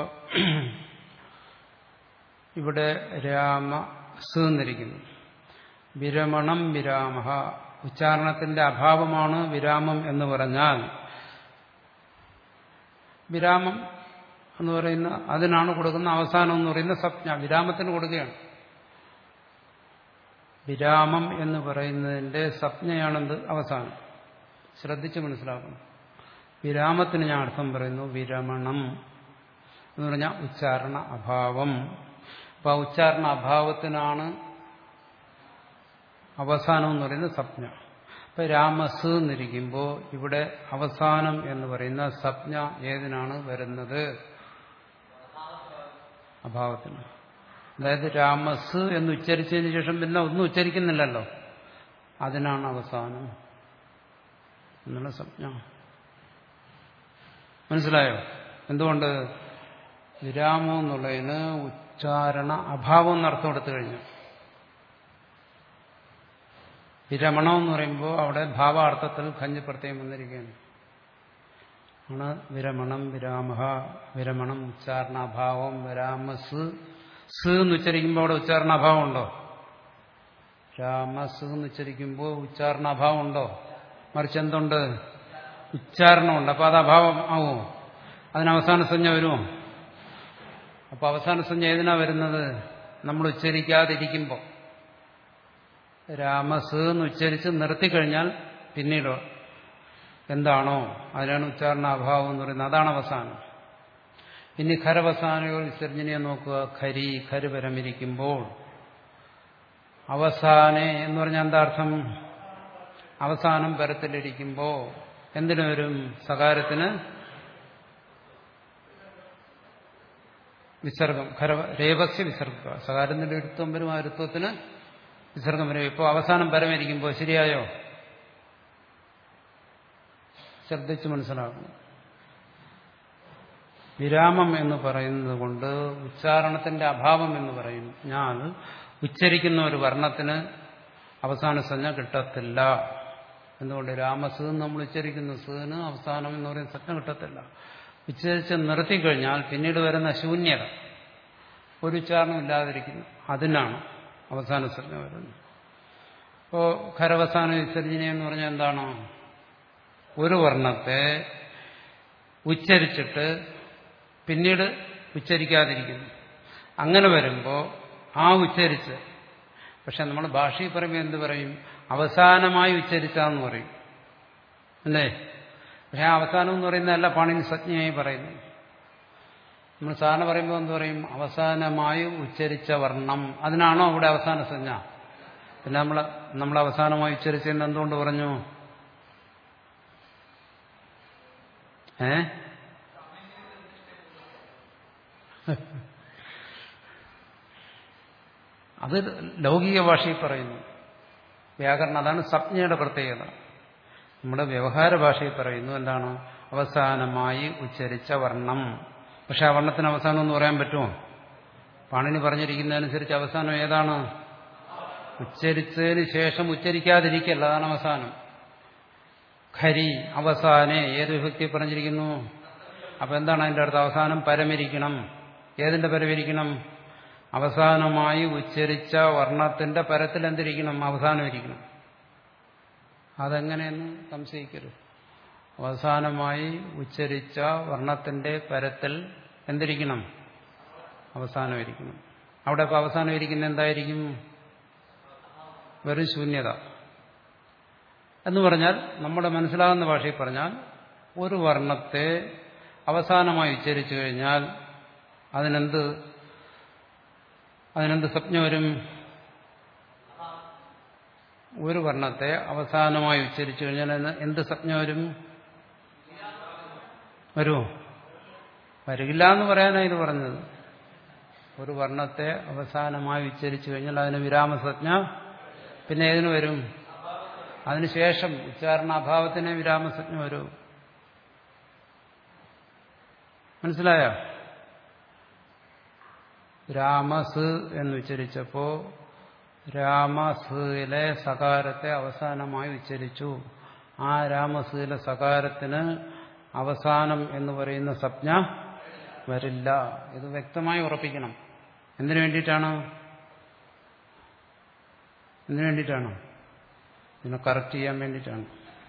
ഇവിടെ രാമ സ് എന്നിരിക്കുന്നു വിരമണം വിരാമഹ ഉച്ചാരണത്തിന്റെ അഭാവമാണ് വിരാമം എന്ന് പറഞ്ഞാൽ വിരാമം എന്ന് പറയുന്ന അതിനാണ് കൊടുക്കുന്ന അവസാനം എന്ന് പറയുന്ന സ്വപ്ന വിരാമത്തിന് കൊടുക്കുകയാണ് വിരാമം എന്ന് പറയുന്നതിന്റെ സ്വപ്നയാണെന്ത് അവസാനം ശ്രദ്ധിച്ച് മനസ്സിലാക്കണം വിരാമത്തിന് ഞാൻ അർത്ഥം പറയുന്നു വിരമണം എന്ന് പറഞ്ഞാൽ ഉച്ചാരണ അഭാവം അപ്പൊ ആ ഉച്ചാരണ അഭാവത്തിനാണ് അവസാനം എന്ന് പറയുന്നത് സ്വപ്ന ഇപ്പൊ രാമസ് എന്നിരിക്കുമ്പോൾ ഇവിടെ അവസാനം എന്ന് പറയുന്ന സ്വപ്ന ഏതിനാണ് വരുന്നത് അഭാവത്തിന് അതായത് രാമസ് എന്ന് ഉച്ചരിച്ചതിന് ശേഷം പിന്നെ ഒന്നും ഉച്ചരിക്കുന്നില്ലല്ലോ അതിനാണ് അവസാനം എന്നുള്ള സ്വപ്ന മനസ്സിലായോ എന്തുകൊണ്ട് വിരാമം എന്നുള്ളതിന് ഉച്ചാരണ അഭാവം എന്നർത്ഥം എടുത്തു കഴിഞ്ഞു വിരമണം എന്ന് പറയുമ്പോൾ അവിടെ ഭാവാർത്ഥത്തിൽ ഖഞ്ഞ് പ്രത്യേകം വന്നിരിക്കുകയാണ് ആണ് വിരമണം വിരാമഹ വിരമണം ഉച്ചാരണാഭാവം വിരാമസ് സ് എന്ന് ഉച്ചരിക്കുമ്പോൾ അവിടെ ഉച്ചാരണാഭാവം ഉണ്ടോ രാമസ് എന്ന് ഉച്ചരിക്കുമ്പോൾ ഉച്ചാരണാഭാവം ഉണ്ടോ മറിച്ച് എന്തുണ്ട് ഉച്ചാരണമുണ്ട് അപ്പൊ അത് അഭാവം ആവുമോ അതിന് അവസാന സംജ്ഞ വരുമോ അപ്പൊ അവസാന സംജ്ഞ ഏതിനാ വരുന്നത് നമ്മൾ ഉച്ചരിക്കാതിരിക്കുമ്പോൾ രാമസ് എന്ന് ഉച്ചരിച്ച് നിർത്തിക്കഴിഞ്ഞാൽ പിന്നീട് എന്താണോ അതിനാണ് ഉച്ചാരണ അഭാവം എന്ന് പറയുന്നത് അതാണ് അവസാനം ഇനി ഖരവസാനയോ വിസർജനയെ നോക്കുക ഖരി ഖര് പരമിരിക്കുമ്പോൾ അവസാനെ എന്ന് പറഞ്ഞാൽ എന്താ അർത്ഥം അവസാനം പരത്തിലിരിക്കുമ്പോൾ എന്തിനു വരും സകാരത്തിന് വിസർഗം ഖര രേവസ്യ വിസർഗ സകാരത്തിന്റെ ഒരുത്വം വരും ആ ഒരുത്വത്തിന് വിസർഗം വരും ഇപ്പോൾ അവസാനം പരമിരിക്കുമ്പോൾ ശരിയായോ ശ്രദ്ധിച്ച് മനസ്സിലാക്കണം വിരാമം എന്ന് പറയുന്നത് കൊണ്ട് ഉച്ചാരണത്തിന്റെ അഭാവം എന്ന് പറയും ഞാൻ ഉച്ചരിക്കുന്ന ഒരു വർണ്ണത്തിന് അവസാന സഞ്ജ കിട്ടത്തില്ല എന്തുകൊണ്ട് രാമസ് എന്ന് നമ്മൾ ഉച്ചരിക്കുന്ന സീന് അവസാനം എന്ന് പറയുന്ന സജ്ഞ കിട്ടത്തില്ല ഉച്ചരിച്ച് നിർത്തിക്കഴിഞ്ഞാൽ പിന്നീട് വരുന്ന ശൂന്യത ഒരു ഉച്ചാരണം ഇല്ലാതിരിക്കുന്നു അതിനാണ് അവസാന സജ്ഞ വരുന്നത് ഇപ്പോൾ ഖരവസാന വിസർജന എന്ന് പറഞ്ഞാൽ എന്താണ് ഒരു വർണ്ണത്തെ ഉച്ചരിച്ചിട്ട് പിന്നീട് ഉച്ചരിക്കാതിരിക്കുന്നു അങ്ങനെ വരുമ്പോൾ ആ ഉച്ചരിച്ച് പക്ഷെ നമ്മൾ ഭാഷയിൽ പറയുമ്പോൾ എന്ത് പറയും അവസാനമായി ഉച്ചരിച്ചാന്ന് പറയും അല്ലേ പക്ഷെ ആ അവസാനം എന്ന് പറയുന്നതല്ല പാണിനി സജ്ഞയായി പറയുന്നു നമ്മൾ സാധാരണ പറയുമ്പോൾ എന്ത് പറയും അവസാനമായി ഉച്ചരിച്ച വർണ്ണം അതിനാണോ അവിടെ അവസാന സജ്ഞ പിന്നെ നമ്മൾ നമ്മൾ അവസാനമായി ഉച്ചരിച്ചെന്ന് എന്തുകൊണ്ട് പറഞ്ഞു ഏ അത് ലൗകിക ഭാഷയിൽ പറയുന്നു വ്യാകരണം അതാണ് സംജ്ഞയുടെ പ്രത്യേകത നമ്മുടെ വ്യവഹാര ഭാഷയിൽ പറയുന്നു എന്താണ് അവസാനമായി ഉച്ചരിച്ച വർണ്ണം പക്ഷെ ആ വർണ്ണത്തിന് അവസാനം എന്ന് പറയാൻ പറ്റുമോ പാണിനി പറഞ്ഞിരിക്കുന്നതനുസരിച്ച് അവസാനം ഏതാണ് ഉച്ചരിച്ചതിന് ശേഷം ഉച്ചരിക്കാതിരിക്കല്ല അതാണ് അവസാനം ഖരി അവസാനെ ഏത് വിഭക്തി പറഞ്ഞിരിക്കുന്നു അപ്പൊ എന്താണ് അതിന്റെ അടുത്ത് അവസാനം പരമിരിക്കണം ഏതിന്റെ പരമിരിക്കണം അവസാനമായി ഉച്ചരിച്ച വർണ്ണത്തിന്റെ പരത്തിൽ എന്തിരിക്കണം അവസാനം ഇരിക്കണം അതെങ്ങനെയെന്ന് സംശയിക്കരുത് അവസാനമായി ഉച്ചരിച്ച വർണ്ണത്തിന്റെ പരത്തിൽ എന്തിരിക്കണം അവസാനം ഇരിക്കണം അവിടെ ഇപ്പൊ അവസാനം ഇരിക്കുന്ന എന്തായിരിക്കും വെറും ശൂന്യത എന്ന് പറഞ്ഞാൽ നമ്മുടെ മനസ്സിലാകുന്ന ഭാഷയിൽ പറഞ്ഞാൽ ഒരു വർണ്ണത്തെ അവസാനമായി ഉച്ചരിച്ചു കഴിഞ്ഞാൽ അതിനെന്ത് അതിനെന്ത് സ്വപ്നം വരും ഒരു വർണ്ണത്തെ അവസാനമായി ഉച്ചരിച്ചു കഴിഞ്ഞാൽ അതിന് എന്ത് സ്വപ്നം വരും വരുമോ വരില്ല എന്ന് പറയാനാണ് ഇത് പറഞ്ഞത് ഒരു വർണ്ണത്തെ അവസാനമായി ഉച്ചരിച്ചു കഴിഞ്ഞാൽ അതിന് വിരാമസജ്ഞ പിന്നെ ഏതിനു വരും അതിനുശേഷം ഉച്ചാരണാഭാവത്തിന് വിരാമസജ്ഞ വരും മനസ്സിലായോ രാമസ് എന്ന് ഉച്ചരിച്ചപ്പോ രാമസിലെ സകാരത്തെ അവസാനമായി ഉച്ചരിച്ചു ആ രാമസിലെ സകാരത്തിന് അവസാനം എന്ന് പറയുന്ന സപ്ന വരില്ല ഇത് വ്യക്തമായി ഉറപ്പിക്കണം എന്തിനു വേണ്ടിയിട്ടാണ് എന്തിനു വേണ്ടിയിട്ടാണ് ഇതിനെ കറക്റ്റ് ചെയ്യാൻ വേണ്ടിയിട്ടാണ്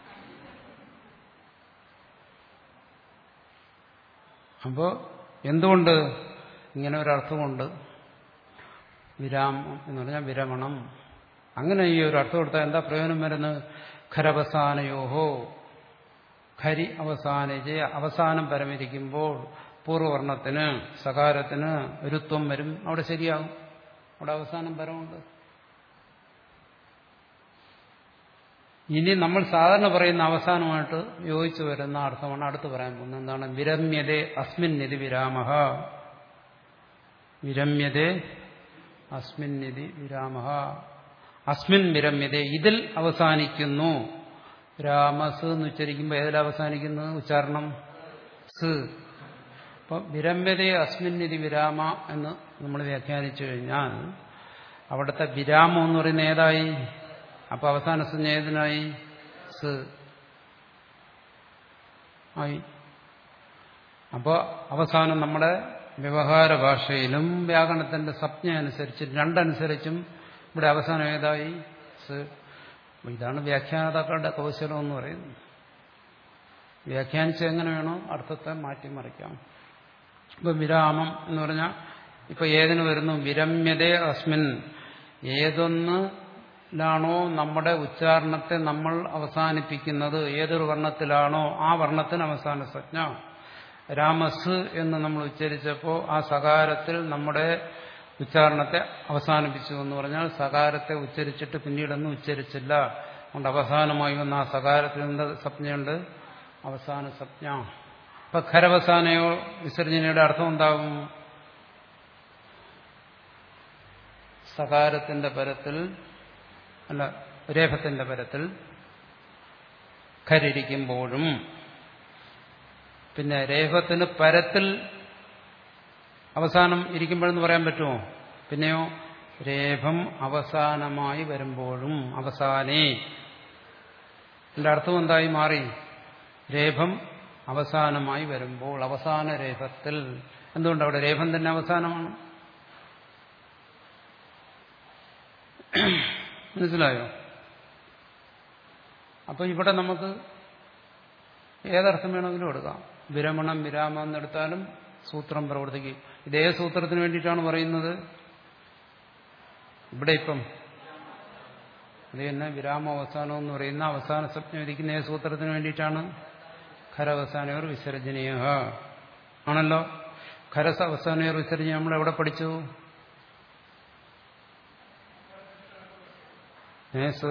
അപ്പോൾ എന്തുകൊണ്ട് ഇങ്ങനെ ഒരർത്ഥമുണ്ട് വിരാമം എന്ന് പറഞ്ഞാൽ വിരമണം അങ്ങനെ ഈ ഒരു അർത്ഥം കൊടുത്താൽ എന്താ പ്രയോജനം വരുന്നത് ഖരവസാനയോഹോ ഖരി അവസാനിച്ച് അവസാനം പരമിരിക്കുമ്പോൾ പൂർവ്വവർണ്ണത്തിന് സകാരത്തിന് ഒരുത്വം വരും അവിടെ ശരിയാകും അവിടെ അവസാനം പരമുണ്ട് ഇനി നമ്മൾ സാധാരണ പറയുന്ന അവസാനമായിട്ട് യോജിച്ചു വരുന്ന അർത്ഥമാണ് അടുത്ത് പറയാൻ പോകുന്നത് എന്താണ് വിരമ്യതേ അസ്മിൻ നിധി വിരാമ വിരമ്യതേ അസ്മിൻ നിധി വിരാമ അസ്മിൻ വിരമ്യതേ ഇതിൽ അവസാനിക്കുന്നു രാമസ് എന്ന് ഉച്ചരിക്കുമ്പോൾ ഏതിൽ അവസാനിക്കുന്നു ഉച്ചാരണം സ് അപ്പം വിരമ്യതേ അസ്മിൻ നിധി വിരാമ എന്ന് നമ്മൾ വ്യാഖ്യാനിച്ചു കഴിഞ്ഞാൽ അവിടുത്തെ വിരാമം എന്ന് പറയുന്ന ഏതായി അപ്പൊ അവസാന സംജ്ഞ ഏതിനായി സ് ആയി അപ്പോൾ അവസാനം നമ്മുടെ വ്യവഹാര ഭാഷയിലും വ്യാകരണത്തിന്റെ സംജ്ഞ അനുസരിച്ച് രണ്ടനുസരിച്ചും ഇവിടെ അവസാനം ഏതായി സ് ഇതാണ് വ്യാഖ്യാതാക്കളുടെ കൗശലം എന്ന് പറയുന്നത് വ്യാഖ്യാനിച്ച് എങ്ങനെ വേണോ അർത്ഥത്തെ മാറ്റിമറിക്കാം ഇപ്പൊ വിരാമം എന്ന് പറഞ്ഞാൽ ഇപ്പൊ ഏതിന് വരുന്നു വിരമ്യതേ അസ്മിൻ ഏതൊന്ന് ലാണോ നമ്മുടെ ഉച്ചാരണത്തെ നമ്മൾ അവസാനിപ്പിക്കുന്നത് ഏതൊരു വർണ്ണത്തിലാണോ ആ വർണ്ണത്തിന് അവസാന സജ്ഞ രാമസ് എന്ന് നമ്മൾ ഉച്ചരിച്ചപ്പോൾ ആ സകാരത്തിൽ നമ്മുടെ ഉച്ചാരണത്തെ അവസാനിപ്പിച്ചു എന്ന് പറഞ്ഞാൽ സകാരത്തെ ഉച്ചരിച്ചിട്ട് പിന്നീടൊന്നും ഉച്ചരിച്ചില്ല അതുകൊണ്ട് അവസാനമായി വന്ന ആ സകാരത്തിൽ എന്ത് സപ്ഞയുണ്ട് അവസാന സപ്ഞ അപ്പൊ ഖരവസാനയോ വിസർജനയുടെ അർത്ഥം എന്താകും സകാരത്തിന്റെ പരത്തിൽ അല്ല രേഖത്തിന്റെ പരത്തിൽ ഖരിക്കുമ്പോഴും പിന്നെ രേഖത്തിന് പരത്തിൽ അവസാനം ഇരിക്കുമ്പോഴെന്ന് പറയാൻ പറ്റുമോ പിന്നെയോ രേഖം അവസാനമായി വരുമ്പോഴും അവസാനേ എന്റെ അർത്ഥം എന്തായി മാറി രേഖം അവസാനമായി വരുമ്പോൾ അവസാന രേഖത്തിൽ എന്തുകൊണ്ട് അവിടെ രേഖം തന്നെ അവസാനമാണ് മനസ്സിലായോ അപ്പൊ ഇവിടെ നമുക്ക് ഏതർത്ഥം വേണമെങ്കിലും എടുക്കാം വിരമണം വിരാമം എന്നെടുത്താലും സൂത്രം പ്രവർത്തിക്കും ഇതേ സൂത്രത്തിന് വേണ്ടിയിട്ടാണ് പറയുന്നത് ഇവിടെ ഇപ്പം അത് തന്നെ വിരാമ അവസാനം എന്ന് പറയുന്ന അവസാന സ്വപ്നം ഇരിക്കുന്ന ഏത് സൂത്രത്തിന് വേണ്ടിയിട്ടാണ് ഖരവസാനയോർ വിസർജനീയ ആണല്ലോ ഖരസ അവസാനയോർ വിസർജന നമ്മൾ എവിടെ പഠിച്ചു നേസ്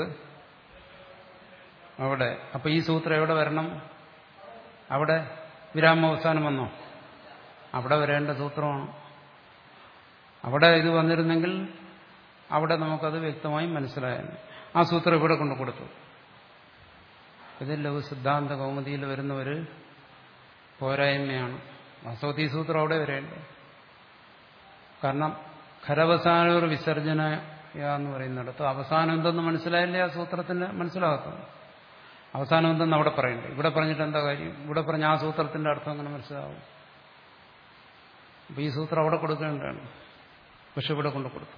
അവിടെ അപ്പൊ ഈ സൂത്രം എവിടെ വരണം അവിടെ വിരാമ അവസാനം വന്നോ അവിടെ വരേണ്ട സൂത്രമാണ് അവിടെ ഇത് വന്നിരുന്നെങ്കിൽ അവിടെ നമുക്കത് വ്യക്തമായി മനസ്സിലായിരുന്നു ആ സൂത്രം ഇവിടെ കൊണ്ടു കൊടുത്തു ഇത് ലഘു സിദ്ധാന്ത കൗമുദിയിൽ വരുന്ന ഒരു പോരായ്മയാണ് വാസ്തവത്തിൽ ഈ സൂത്രം അവിടെ വരേണ്ടത് കാരണം ഖരവസാനൂർ വിസർജന എന്ന് പറയുന്നിടത്ത് അവസാനം എന്തെന്ന് മനസ്സിലായില്ലേ ആ സൂത്രത്തിന് മനസ്സിലാകത്തുള്ളൂ അവസാനം എന്തെന്ന് അവിടെ പറയണ്ടേ ഇവിടെ പറഞ്ഞിട്ട് എന്താ കാര്യം ഇവിടെ പറഞ്ഞ ആ സൂത്രത്തിന്റെ അർത്ഥം അങ്ങനെ മനസ്സിലാവും അപ്പൊ ഈ സൂത്രം അവിടെ കൊടുക്കേണ്ടതാണ് പക്ഷെ ഇവിടെ കൊണ്ടു കൊടുത്തു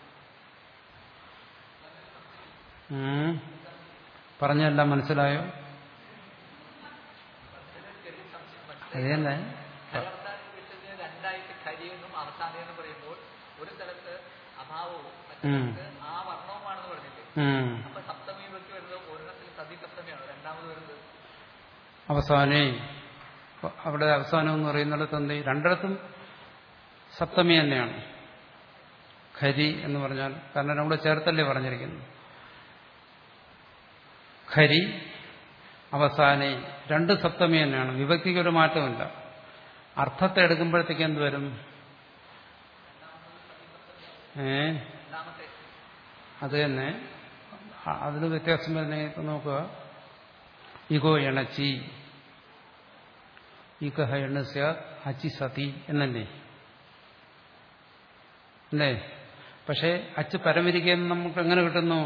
ഉം. പറഞ്ഞെല്ലാം മനസ്സിലായോ അതന്നെ ഖരവസാന വിസർജന രണ്ടായിട്ട് ഖരിയെന്നും അവസാനെന്നും പറയുമ്പോൾ ഒരു സ്ഥലത്ത് അഭാവവും മറ്റു ഉം. സ്ഥലത്ത് ആ വർണ്ണവുമാണെന്ന് പറഞ്ഞില്ലേ ഉം. അപ്പൊ സപ്തമി വിഭക്തി വരുന്നത് ഒരെണ്ണത്തിൽ സതി സപ്തമിയാണ് രണ്ടാമത് വരുന്നത് അവസാനേ അപ്പൊ അവിടെ അവസാനം എന്ന് പറയുന്നിടത്ത് എന്ത് ചെയ്യും? രണ്ടിടത്തും സപ്തമി തന്നെയാണ് ഖരി എന്ന് പറഞ്ഞാൽ കാരണം നമ്മുടെ ചേർത്തല്ലേ പറഞ്ഞിരിക്കുന്നു ഖരി അവസാനേ രണ്ട് സപ്തമി തന്നെയാണ് വിഭക്തിക്ക് ഒരു മാറ്റമില്ല അർത്ഥത്തെ എടുക്കുമ്പോഴത്തേക്ക് എന്ത് വരും ഏ രണ്ടാമത്തെ അത് തന്നെ അ- അതിന് വ്യത്യാസം വരുന്ന ഇപ്പൊ നോക്കുക ഇഗോ എണച്ചി ഇകഹ എണ്ണസ്യ അച്ചി സതി എന്നല്ലേ അല്ലേ പക്ഷേ അച്ച് പരമിരിക്കുന്ന നമുക്ക് എങ്ങനെ കിട്ടുന്നു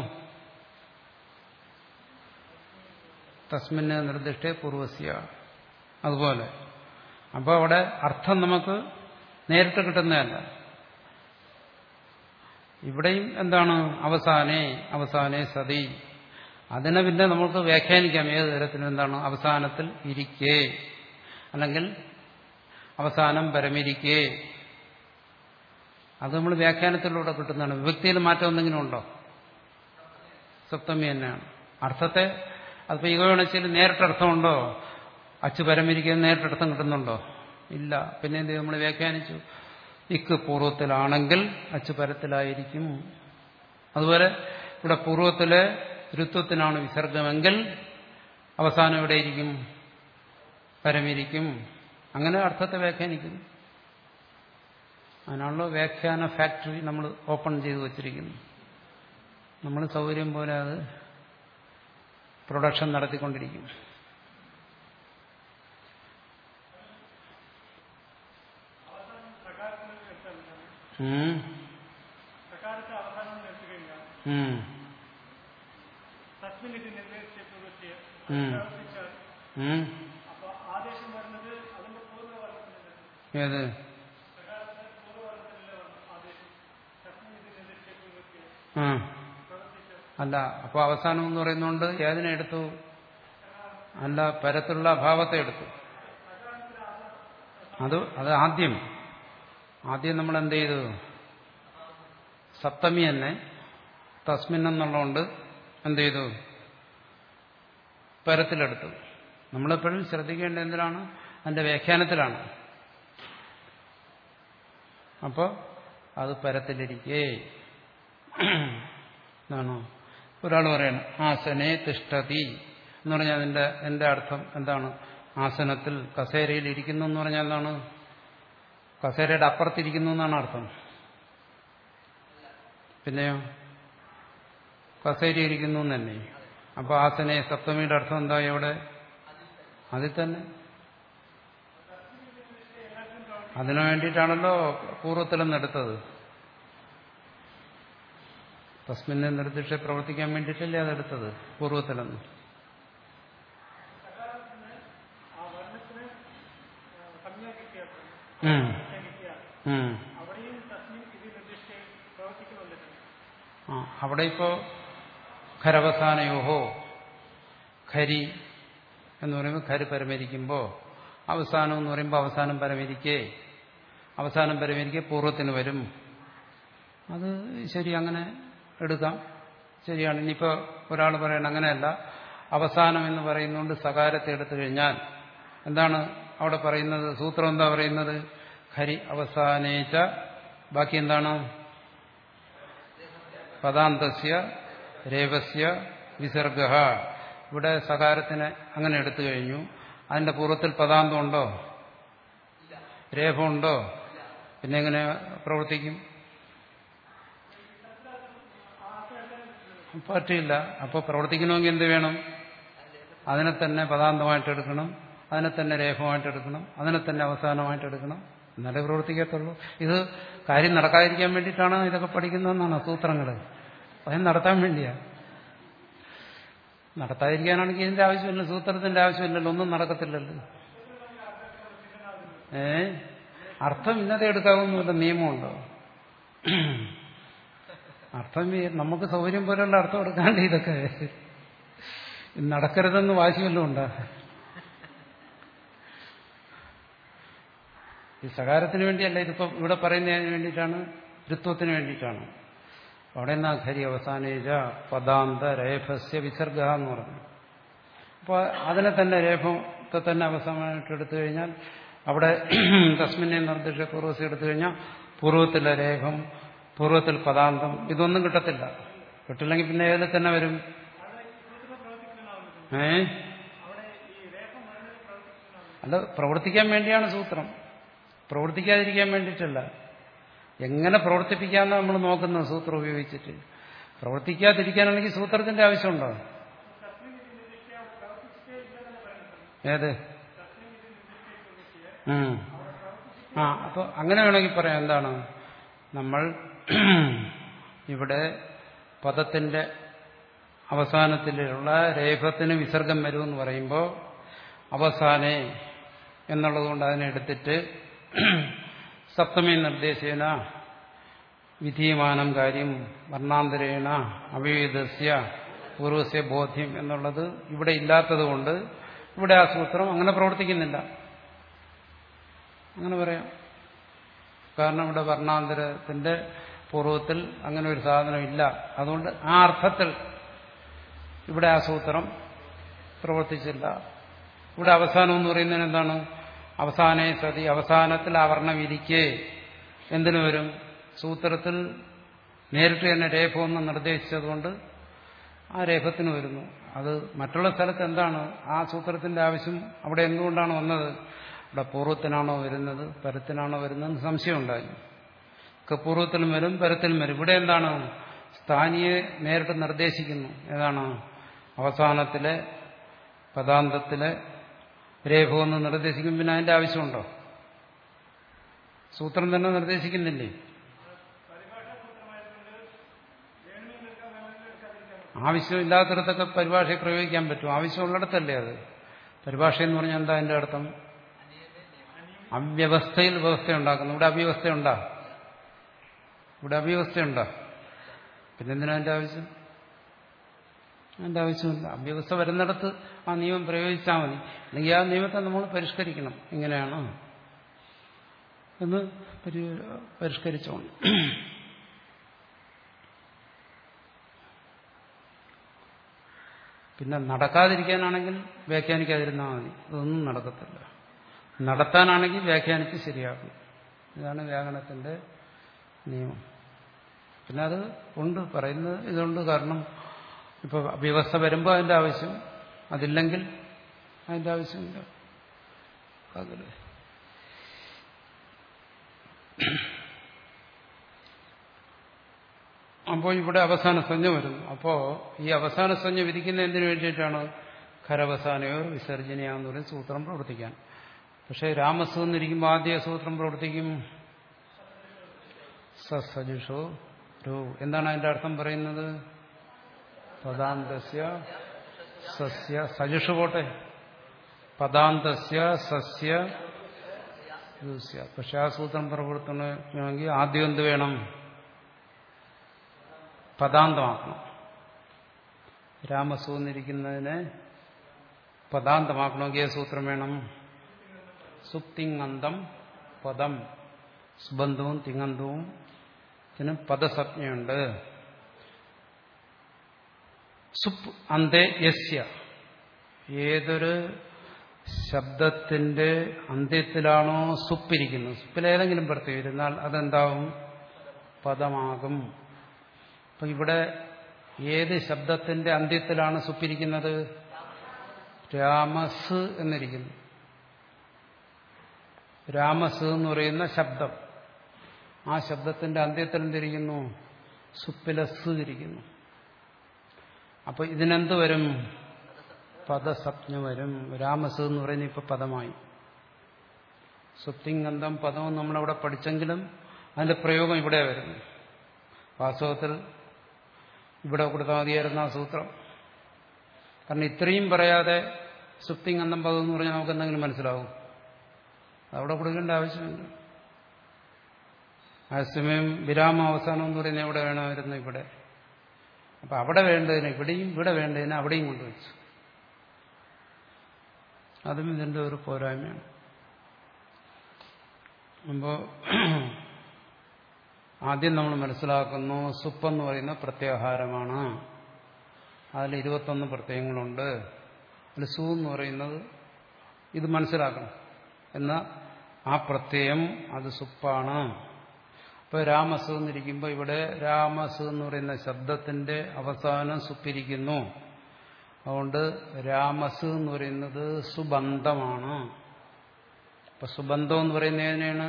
തസ്മിന് നിർദ്ദിഷ്ടേ പൂർവസ്യ അതുപോലെ അപ്പോൾ അവിടെ അർത്ഥം നമുക്ക് നേരിട്ട് കിട്ടുന്നതല്ല ഇവിടെയും എന്താണ് അവസാനേ അവസാനേ സതി അതിനെ പിന്നെ നമുക്ക് വ്യാഖ്യാനിക്കാം ഏത് തരത്തിലും എന്താണ് അവസാനത്തിൽ ഇരിക്കേ അല്ലെങ്കിൽ അവസാനം പരമിരിക്കേ അത് നമ്മൾ വ്യാഖ്യാനത്തിലൂടെ കിട്ടുന്നതാണ് വിഭക്തിയിൽ മാറ്റം എന്തെങ്കിലും ഉണ്ടോ സപ്തമി തന്നെയാണ് അർത്ഥത്തെ അതിപ്പോ ഈഗോണച്ചിൽ നേരിട്ടർത്ഥമുണ്ടോ അച്ച് പരമിരിക്കുന്ന നേരിട്ടർത്ഥം കിട്ടുന്നുണ്ടോ ഇല്ല പിന്നെ എന്ത് നമ്മൾ വ്യാഖ്യാനിച്ചു ഇക്ക് പൂർവ്വത്തിലാണെങ്കിൽ അച്ച് പരത്തിലായിരിക്കും അതുപോലെ ഇവിടെ പൂർവ്വത്തിലെ ഋത്വത്തിനാണ് വിസർഗമെങ്കിൽ അവസാനം എവിടെയിരിക്കും പരമിരിക്കും അങ്ങനെ അർത്ഥത്തെ വ്യാഖ്യാനിക്കുന്നു അതിനാണല്ലോ വ്യാഖ്യാന ഫാക്ടറി നമ്മൾ ഓപ്പൺ ചെയ്തു വച്ചിരിക്കുന്നു നമ്മൾ സൗകര്യം പോലെ അത് പ്രൊഡക്ഷൻ നടത്തിക്കൊണ്ടിരിക്കും ഉം. പ്രകാരത്തെ അവസാനം നിർത്തി കഴിഞ്ഞാൽ ഉം. തസ്മിൻ ഇത് നിർദ്ദേശിച്ച പൂർവ്വത്തെ ഉം. പ്രവർത്തിച്ചാൽ ഉം. അപ്പൊ ആദേശം വരുന്നത് അതിന്റെ പൂർവ്വവർണ്ണത്തിലുണ്ട് ഏത് പ്രകാരത്തെ പൂർവ്വവർണ്ണത്തിലുള്ള ആദേശം തസ്മിൻ ഇത് നിർദ്ദേശിച്ച പൂർവ്വത്തെ ആ പ്രവർത്തിച്ചാൽ അല്ല അപ്പൊ അവസാനം എന്ന് പറയുന്നോണ്ട് ഏതിനെ എടുത്തു അല്ല പരത്തിലുള്ള അഭാവത്തെ എടുത്തു അത് അത് ആദ്യം ആദ്യം നമ്മൾ എന്ത് ചെയ്തു സപ്തമി തന്നെ തസ്മിൻ എന്നുള്ളതുകൊണ്ട് എന്ത് ചെയ്തു പരത്തിലെടുത്തു നമ്മളെപ്പോഴും ശ്രദ്ധിക്കേണ്ട എന്തിനാണ് അതിന്റെ വ്യാഖ്യാനത്തിലാണ് അപ്പോൾ അത് പരത്തിലിരിക്കേ എന്നാണോ ഒരാൾ പറയണം ആസനെ തിഷ്ടതി എന്ന് പറഞ്ഞാൽ അതിന്റെ എന്റെ അർത്ഥം എന്താണ് ആസനത്തിൽ കസേരയിൽ ഇരിക്കുന്നു എന്ന് പറഞ്ഞാൽ എന്താണ് കസേരയുടെ അപ്പുറത്തിരിക്കുന്നു എന്നാണ് അർത്ഥം പിന്നെയോ കസേര ഇരിക്കുന്നു എന്ന് തന്നെ അപ്പൊ ആസനെ സപ്തമിയുടെ അർത്ഥം എന്താ ഇവിടെ അതിൽ തന്നെ അതിനു വേണ്ടിയിട്ടാണല്ലോ പൂർവ്വത്തിലെന്ന് എടുത്തത് തസ്മിനെ നിർദ്ദിഷ്ട പ്രവർത്തിക്കാൻ വേണ്ടിയിട്ടല്ലേ അതെടുത്തത് പൂർവ്വത്തിലെന്ന് ആ വർണ്ണത്തിന് സംജ്ഞ കിട്ടിയാൽ ഉം. കിട്ടിയാൽ ഉം. അവിടെയും തസ്മിൻ ഇത് നിർദ്ദിഷ്ട പ്രവർത്തിക്കുന്നുണ്ട് ആ അവിടെ ഇപ്പോ ഖരവസാനയോഹോ ഖരി എന്ന് പറയുമ്പോൾ ഖര് പരമരിക്കുമ്പോൾ അവസാനം എന്ന് പറയുമ്പോൾ അവസാനം പരമരിക്കേ അവസാനം പരമരിക്കെ പൂർവ്വത്തിന് വരും അത് ശരി അങ്ങനെ എടുക്കാം ശരിയാണ് ഇനിയിപ്പോൾ ഒരാൾ പറയണം അങ്ങനെയല്ല അവസാനം എന്ന് പറയുന്നതുകൊണ്ട് സകാരത്തെ എടുത്തു കഴിഞ്ഞാൽ എന്താണ് അവിടെ പറയുന്നത് സൂത്രം എന്താ പറയുന്നത് ഖരി അവസാനേച്ച ബാക്കി എന്താണ് പദാന്തസ്യ രേവസ്യ വിസർഗ ഇവിടെ സകാരത്തിനെ അങ്ങനെ എടുത്തു കഴിഞ്ഞു അതിന്റെ പൂർവ്വത്തിൽ പദാന്തം ഉണ്ടോ രേഖമുണ്ടോ പിന്നെ എങ്ങനെ പ്രവർത്തിക്കും പറ്റില്ല അപ്പോൾ പ്രവർത്തിക്കണമെങ്കിൽ എന്ത് വേണം അതിനെ തന്നെ പദാന്തമായിട്ട് എടുക്കണം അതിനെ തന്നെ രേഖമായിട്ട് എടുക്കണം അതിനെ തന്നെ അവസാനമായിട്ട് എടുക്കണം എന്നാലേ പ്രവർത്തിക്കത്തുള്ളൂ ഇത് കാര്യം നടക്കാതിരിക്കാൻ വേണ്ടിയിട്ടാണ് ഇതൊക്കെ പഠിക്കുന്നതെന്നാണ് സൂത്രങ്ങൾ അത് നടത്താൻ വേണ്ടിയാ നടത്താതിരിക്കാനാണെങ്കിൽ ഇതിന്റെ ആവശ്യമില്ല സൂത്രത്തിന്റെ ആവശ്യമില്ലല്ലോ ഒന്നും നടക്കത്തില്ലല്ലോ ഏ അർത്ഥം ഇന്നത്തെ എടുക്കാവുന്നില്ല നിയമമുണ്ടോ അർത്ഥം ഈ- നമുക്ക് സൗകര്യം പോലെയുള്ള അർത്ഥം എടുക്കാണ്ട് ഇതൊക്കെ ഇത് നടക്കരുതെന്ന് വാശിവല്ലോ ഉണ്ടോ ഈ സകാരത്തിന് വേണ്ടിയല്ല ഇതിപ്പോ ഇവിടെ പറയുന്നതിന് വേണ്ടിയിട്ടാണ് ഋത്വത്തിന് വേണ്ടിയിട്ടാണ് അവിടെ നിന്നാ ഖരി അവസാനേജ പദാന്ത രേഫസ്യ വിസർഗ എന്ന് പറഞ്ഞു അപ്പോൾ അതിനെ തന്നെ രേഫത്തെ തന്നെ അവസാനമായിട്ട് എടുത്തു കഴിഞ്ഞാൽ അവിടെ തസ്മിനെ നിർദ്ദിഷ്ട പൂർവ്വസി എടുത്തു കഴിഞ്ഞാൽ പൂർവ്വത്തിലെ രേഖം പൂർവ്വത്തിൽ പദാന്തം ഇതൊന്നും കിട്ടത്തില്ല കിട്ടില്ലെങ്കിൽ പിന്നെ ഏതിൽ തന്നെ വരും ഏ അല്ല പ്രവർത്തിക്കാൻ വേണ്ടിയാണ് സൂത്രം പ്രവർത്തിക്കാതിരിക്കാൻ വേണ്ടിയിട്ടല്ല എങ്ങനെ പ്രവർത്തിപ്പിക്കാമെന്ന് നമ്മൾ നോക്കുന്നത് സൂത്രം ഉപയോഗിച്ചിട്ട് പ്രവർത്തിക്കാതിരിക്കാനാണെങ്കിൽ സൂത്രത്തിന്റെ ആവശ്യമുണ്ടോ ഏത് ഉം. ആ അപ്പൊ അങ്ങനെ വേണമെങ്കിൽ പറയാം എന്താണ് നമ്മൾ ഇവിടെ പദത്തിന്റെ അവസാനത്തിലുള്ള രേഖത്തിന് വിസർഗം വരുമെന്ന് പറയുമ്പോൾ അവസാനേ എന്നുള്ളതുകൊണ്ട് അതിനെ എടുത്തിട്ട് സപ്തമി നിർദ്ദേശേന വിധീയമാനം കാര്യം വർണ്ണാന്തരേണ അവിവിധസ്യ പൂർവസ്യ ബോധ്യം എന്നുള്ളത് ഇവിടെ ഇല്ലാത്തതുകൊണ്ട് ഇവിടെ ആ സൂത്രം അങ്ങനെ പ്രവർത്തിക്കുന്നില്ല അങ്ങനെ പറയാം കാരണം ഇവിടെ വർണ്ണാന്തരത്തിന്റെ പൂർവ്വത്തിൽ അങ്ങനെ ഒരു സാധനം ഇല്ല അതുകൊണ്ട് ആ അർത്ഥത്തിൽ ഇവിടെ ആ സൂത്രം പ്രവർത്തിച്ചില്ല ഇവിടെ അവസാനം എന്ന് പറയുന്നതിന് എന്താണ് അവസാനേ സതി അവസാനത്തിൽ ആവരണം ഇരിക്കേ എന്തിനു വരും സൂത്രത്തിൽ നേരിട്ട് തന്നെ രേഖമൊന്ന് നിർദ്ദേശിച്ചതുകൊണ്ട് ആ രേഖത്തിന് വരുന്നു അത് മറ്റുള്ള സ്ഥലത്ത് എന്താണ് ആ സൂത്രത്തിന്റെ ആവശ്യം അവിടെ എന്തുകൊണ്ടാണ് വന്നത് ഇവിടെ പൂർവ്വത്തിനാണോ വരുന്നത് പരത്തിനാണോ വരുന്നത് സംശയമുണ്ടായി ഒക്കെ പൂർവ്വത്തിലും വരും പരത്തിലും വരും ഇവിടെ എന്താണ് സ്ഥാനിയെ നേരിട്ട് നിർദ്ദേശിക്കുന്നു ഏതാണ് അവസാനത്തിലെ പദാന്തത്തിലെ രേഖമെന്ന് നിർദ്ദേശിക്കും പിന്നെ അതിന്റെ ആവശ്യമുണ്ടോ സൂത്രം തന്നെ നിർദ്ദേശിക്കുന്നില്ലേ ആവശ്യമില്ലാത്തിടത്തൊക്കെ പരിഭാഷയെ പ്രയോഗിക്കാൻ പറ്റും ആവശ്യമുള്ളിടത്തല്ലേ അത് പരിഭാഷ എന്ന് പറഞ്ഞാൽ എന്താ അതിന്റെ അർത്ഥം അവ്യവസ്ഥയിൽ വ്യവസ്ഥ ഉണ്ടാക്കുന്നു ഇവിടെ അവ്യവസ്ഥയുണ്ടാ ഇവിടെ അവ്യവസ്ഥയുണ്ടോ പിന്നെന്തിനാ അതിന്റെ ആവശ്യം അതിന്റെ ആവശ്യമില്ല അവ്യവസ്ഥ വരുന്നിടത്ത് ആ നിയമം പ്രയോഗിച്ചാൽ മതി അല്ലെങ്കിൽ ആ നിയമത്തെ നമ്മൾ പരിഷ്കരിക്കണം ഇങ്ങനെയാണ് എന്ന് പരി- പരിഷ്കരിച്ചോണം പിന്നെ നടക്കാതിരിക്കാനാണെങ്കിൽ വ്യാഖ്യാനിക്കാതിരുന്നാൽ മതി അതൊന്നും നടക്കത്തില്ല നടത്താനാണെങ്കിൽ വ്യാഖ്യാനിച്ച് ശരിയാക്കും ഇതാണ് വ്യാകരണത്തിന്റെ നിയമം പിന്നെ അത് ഉണ്ട് പറയുന്നത് ഇതുണ്ട് കാരണം ഇപ്പൊ വ്യവസ്ഥ വരുമ്പോൾ അതിന്റെ ആവശ്യം അതില്ലെങ്കിൽ അതിന്റെ ആവശ്യമില്ല അതില് അപ്പോൾ ഇവിടെ അവസാന സംജ്ഞ വരുന്നു അപ്പോൾ ഈ അവസാന സംജ്ഞ വിധിക്കുന്ന എന്തിനു വേണ്ടിയിട്ടാണ് ഖരവസാനയോ വിസർജനയാന്ന് പറയും സൂത്രം പ്രവർത്തിക്കാൻ പക്ഷേ രാമസ് എന്നിരിക്കുമ്പോൾ ആദ്യ സൂത്രം പ്രവർത്തിക്കും സസജുഷോ രോ എന്താണ് അതിന്റെ അർത്ഥം പറയുന്നത് പദാന്തസ്യ സസ്യ സജുഷു പോട്ടെ പദാന്തസ്യ സസ്യ യൂസ്യ പക്ഷെ ആ സൂത്രം പ്രവർത്തനമെങ്കിൽ ആദ്യം എന്ത് വേണം പദാന്തമാക്കണം രാമസു എന്നിരിക്കുന്നതിനെ പദാന്തമാക്കണമെങ്കിൽ ഏത് സൂത്രം വേണം സുപ്തിങ്ങന്തം പദം സുബന്ധവും തിങ്ങന്തവും ഇതിന് പദസജ്ഞയുണ്ട് സുപ് അന്തേ യസ്യ ഏതൊരു ശബ്ദത്തിന്റെ അന്ത്യത്തിലാണോ സുപ്പിരിക്കുന്നത് സുപ്പിലേതെങ്കിലും പ്രത്യേകം ഇരുന്നാൽ അതെന്താവും പദമാകും അപ്പൊ ഇവിടെ ഏത് ശബ്ദത്തിന്റെ അന്ത്യത്തിലാണ് സുപ്പിരിക്കുന്നത് രാമസ് എന്നിരിക്കുന്നു രാമസ് എന്ന് പറയുന്ന ശബ്ദം ആ ശബ്ദത്തിന്റെ അന്ത്യത്തിൽ എന്തിരിക്കുന്നു സുപ്പിലസ് ഇരിക്കുന്നു അപ്പൊ ഇതിനെന്ത് വരും പദസപ്ഞ വരും രാമസ് എന്ന് പറയുന്ന ഇപ്പൊ പദമായി സുപ്തിങ്ങന്തം പദവും നമ്മളവിടെ പഠിച്ചെങ്കിലും അതിന്റെ പ്രയോഗം ഇവിടെ വരുന്നു വാസ്തവത്തിൽ ഇവിടെ കൊടുത്താൽ മതിയായിരുന്ന ആ സൂത്രം കാരണം ഇത്രയും പറയാതെ സുപ്തിങ്ങന്തം പദം എന്ന് പറഞ്ഞാൽ നമുക്ക് എന്തെങ്കിലും മനസ്സിലാവും അവിടെ കൊടുക്കേണ്ട ആവശ്യമില്ല അതേസമയം വിരാമ അവസാനം എന്ന് പറയുന്നത് എവിടെ വേണമായിരുന്നു ഇവിടെ അപ്പൊ അവിടെ വേണ്ടതിന് ഇവിടെയും ഇവിടെ വേണ്ടതിന് അവിടെയും കൊണ്ടുവച്ചു അതും ഇതിന്റെ ഒരു പോരായ്മയാണ് അപ്പോ ആദ്യം നമ്മൾ മനസ്സിലാക്കുന്നു സുപ്പെന്ന് പറയുന്ന പ്രത്യാഹാരമാണ് അതിൽ ഇരുപത്തൊന്ന് പ്രത്യയങ്ങളുണ്ട് അതിൽ സു എന്ന് പറയുന്നത് ഇത് മനസ്സിലാക്കണം എന്നാൽ ആ പ്രത്യയം അത് സുപ്പാണ് ഇപ്പൊ രാമസ് എന്നിരിക്കുമ്പോൾ ഇവിടെ രാമസ് എന്ന് പറയുന്ന ശബ്ദത്തിന്റെ അവസാനം സുപ്പിരിക്കുന്നു അതുകൊണ്ട് രാമസ് എന്ന് പറയുന്നത് സുബന്ധമാണ് അപ്പൊ സുബന്ധം എന്ന് പറയുന്നത് ഏതിനെയാണ്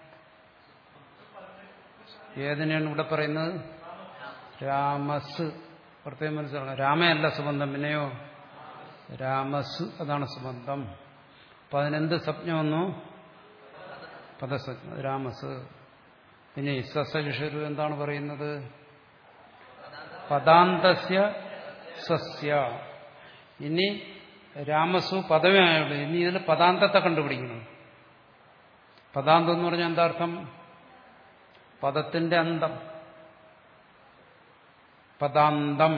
ഏതിനെയാണ് ഇവിടെ പറയുന്നത് രാമസ് പ്രത്യേകം മനസ്സിലാക്കണം രാമയല്ല സുബന്ധം പിന്നെയോ രാമസ് അതാണ് സുബന്ധം അപ്പൊ അതിനെന്ത് സപ്ഞ വന്നു പദസജ്ഞ രാമസ് ഇനി സസജുഷരു എന്താണ് പറയുന്നത് പദാന്തസ്യ സസ്യ ഇനി രാമസു പദവിയായുള്ളൂ ഇനി ഇതിൽ പദാന്തത്തെ കണ്ടുപിടിക്കണം പദാന്തം എന്ന് പറഞ്ഞാൽ എന്താ അർത്ഥം പദത്തിന്റെ അന്തം പദാന്തം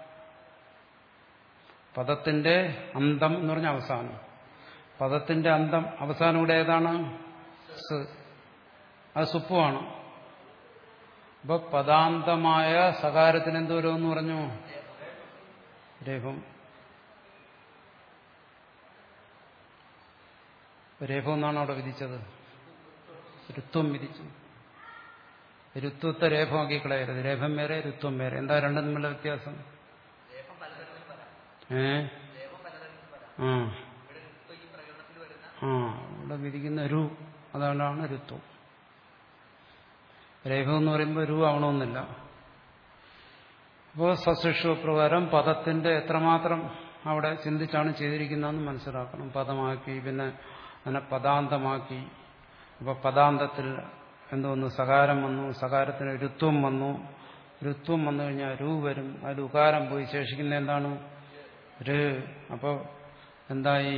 പദത്തിന്റെ അന്തം എന്ന് പറഞ്ഞ അവസാനം പദത്തിന്റെ അന്തം അവസാനം ഇവിടെ ഏതാണ് സ് അത് സുപ്പുമാണ് അപ്പൊ പദാന്തമായ സകാരത്തിന് എന്തോരം എന്ന് പറഞ്ഞു രേഖം രേഖം എന്നാണ് അവിടെ വിധിച്ചത് രുത്വം വിധിച്ചു രുത്വത്തെ രേഖമാക്കി കളയരുത് രേഖം വേറെ രുത്വം വേറെ എന്താ രണ്ടും തമ്മിലുള്ള വ്യത്യാസം ദേഹം പലതരത്തിൽ വരാം ഏ ദേഹം പലതരത്തിൽ വരാം ആ ഇവിടെ ഇപ്പൊ ഈ പ്രകടനത്തിൽ വരുന്ന ആ ഇവിടെ വിധിക്കുന്ന രു അതാണ് രുത്വം രേഖം എന്ന് പറയുമ്പോൾ രു ആവണമെന്നില്ല അപ്പോൾ സശിക്ഷ പ്രകാരം പദത്തിന്റെ എത്രമാത്രം അവിടെ ചിന്തിച്ചാണ് ചെയ്തിരിക്കുന്നതെന്ന് മനസ്സിലാക്കണം പദമാക്കി പിന്നെ അതിനെ പദാന്തമാക്കി അപ്പോൾ പദാന്തത്തിൽ എന്തോന്നു സകാരം വന്നു സകാരത്തിന് രുത്വം വന്നു രുത്വം വന്നു കഴിഞ്ഞാൽ രു വരും അതിൽ ഉകാരം പോയി ശേഷിക്കുന്ന എന്താണ് ര് അപ്പോൾ എന്തായി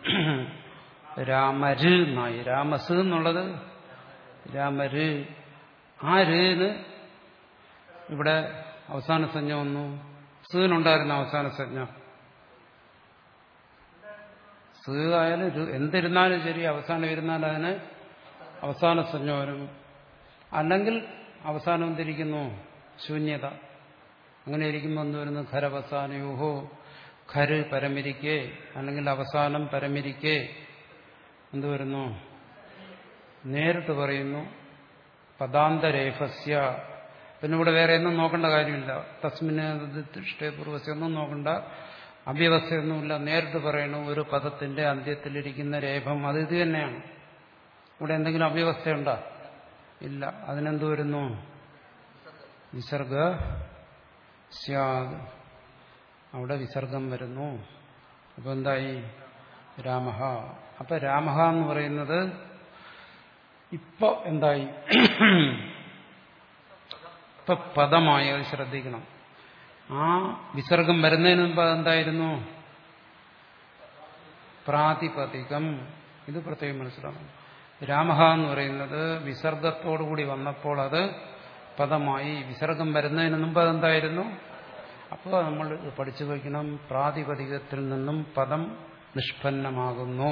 രാമര് എന്നായി രാമസ് എന്നുള്ളത് രാമര് ആ രുന്ന് ഇവിടെ അവസാന സഞ്ജ വന്നു സീനുണ്ടായിരുന്ന അവസാന സഞ്ജ സീ ആയാലും രു- എന്തിരുന്നാലും ശരി അവസാനം ഇരുന്നാൽ അതിന് അവസാന സഞ്ജ വരും അല്ലെങ്കിൽ അവസാനം എന്തിരിക്കുന്നു ശൂന്യത അങ്ങനെ ഇരിക്കുമ്പോൾ എന്ത് വരുന്നു ഖരവസാനയോഹോ ഖര് പരമിരിക്കെ അല്ലെങ്കിൽ അവസാനം പരമിരിക്കെ എന്ത് വരുന്നു നേരിട്ട് പറയുന്നു പദാന്തരേഫസ്യ പിന്നെ ഇവിടെ വേറെ ഒന്നും നോക്കേണ്ട കാര്യമില്ല തസ്മിന് ദൃഷ്ടപൂർവസ്യ ഒന്നും നോക്കണ്ട അവ്യവസ്ഥയൊന്നുമില്ല നേരിട്ട് പറയണു ഒരു പദത്തിന്റെ അന്ത്യത്തിലിരിക്കുന്ന രേഖം അത് ഇത് തന്നെയാണ് ഇവിടെ എന്തെങ്കിലും അവ്യവസ്ഥയുണ്ടോ ഇല്ല അതിനെന്ത് വരുന്നു വിസർഗ സ്യാദ് അവിടെ വിസർഗം വരുന്നു അപ്പൊ എന്തായി രാമഹ അപ്പൊ രാമഹ എന്ന് പറയുന്നത് ഇപ്പൊ എന്തായി ഇപ്പൊ പദമായി അത് ശ്രദ്ധിക്കണം ആ വിസർഗം വരുന്നതിന് മുമ്പ് അതെന്തായിരുന്നു പ്രാതിപതികം ഇത് പ്രത്യേകം മനസ്സിലാക്കണം രാമഹ എന്ന് പറയുന്നത് വിസർഗത്തോടുകൂടി വന്നപ്പോൾ അത് പദമായി വിസർഗം വരുന്നതിന് മുമ്പ് അതെന്തായിരുന്നു അപ്പോൾ നമ്മൾ പഠിച്ചു വയ്ക്കണം പ്രാതിപതികത്തിൽ നിന്നും പദം നിഷ്പന്നമാകുന്നു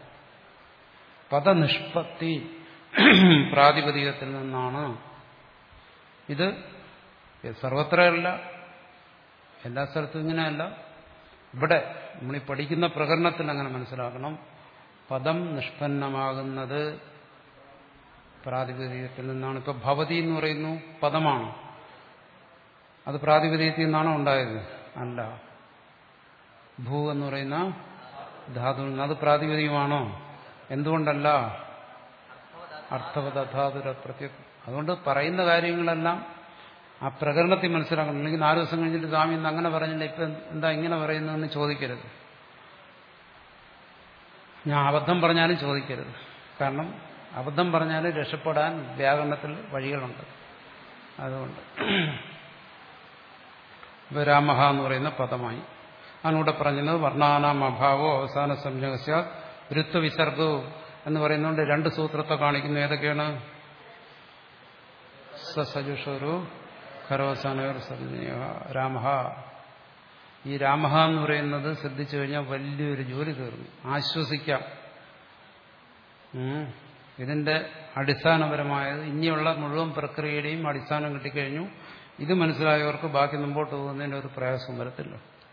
പദനിഷ്പത്തി പ്രാതിപതികത്തിൽ നിന്നാണ് ഇത് സർവത്രയല്ല എല്ലാ സ്ഥലത്തും ഇങ്ങനെയല്ല ഇവിടെ നമ്മളീ പഠിക്കുന്ന പ്രകരണത്തിൽ അങ്ങനെ മനസ്സിലാക്കണം പദം നിഷ്പന്നമാകുന്നത് പ്രാതിപതികത്തിൽ നിന്നാണ് ഇപ്പൊ ഭവതി എന്ന് പറയുന്നു പദമാണ് അത് പ്രാതിപതികത്തിൽ നിന്നാണോ ഉണ്ടായത് അല്ല ഭൂ എന്ന് പറയുന്ന ധാതു അത് പ്രാതിപതികമാണോ എന്തുകൊണ്ടല്ല അർത്ഥവത ധാതുര പ്രത്യേക അതുകൊണ്ട് പറയുന്ന കാര്യങ്ങളെല്ലാം ആ പ്രകരണത്തിൽ മനസ്സിലാക്കണം അല്ലെങ്കിൽ നാല് ദിവസം കഴിഞ്ഞിട്ട് സ്വാമി ഇന്ന് അങ്ങനെ പറഞ്ഞില്ല ഇപ്പൊ എന്താ ഇങ്ങനെ പറയുന്നതെന്ന് ചോദിക്കരുത് ഞാൻ അബദ്ധം പറഞ്ഞാലും ചോദിക്കരുത് കാരണം അബദ്ധം പറഞ്ഞാലും രക്ഷപ്പെടാൻ വ്യാകരണത്തിൽ വഴികളുണ്ട് അതുകൊണ്ട് ഇപ്പൊ രാമഹ എന്ന് പറയുന്ന പദമായി അതിനൂടെ പറഞ്ഞത് വർണ്ണാനാം അഭാവോ അവസാന സംജകസ്യ ഋത്വവിസർഗവും എന്ന് പറയുന്നതുകൊണ്ട് രണ്ട് സൂത്രത്തെ കാണിക്കുന്നു ഏതൊക്കെയാണ് സസജുഷോരു ഖരോസാനോർ രാമഹ ഈ രാമഹ എന്ന് പറയുന്നത് ശ്രദ്ധിച്ചു കഴിഞ്ഞാൽ വലിയൊരു ജോലി തീർന്നു ആശ്വസിക്കാം ഉം. ഇതിന്റെ അടിസ്ഥാനപരമായത് ഇനിയുള്ള മുഴുവൻ പ്രക്രിയയുടെയും അടിസ്ഥാനം കിട്ടിക്കഴിഞ്ഞു ഇത് മനസ്സിലായവർക്ക് ബാക്കി മുമ്പോട്ട് പോകുന്നതിന്റെ ഒരു പ്രയാസം വരത്തില്ല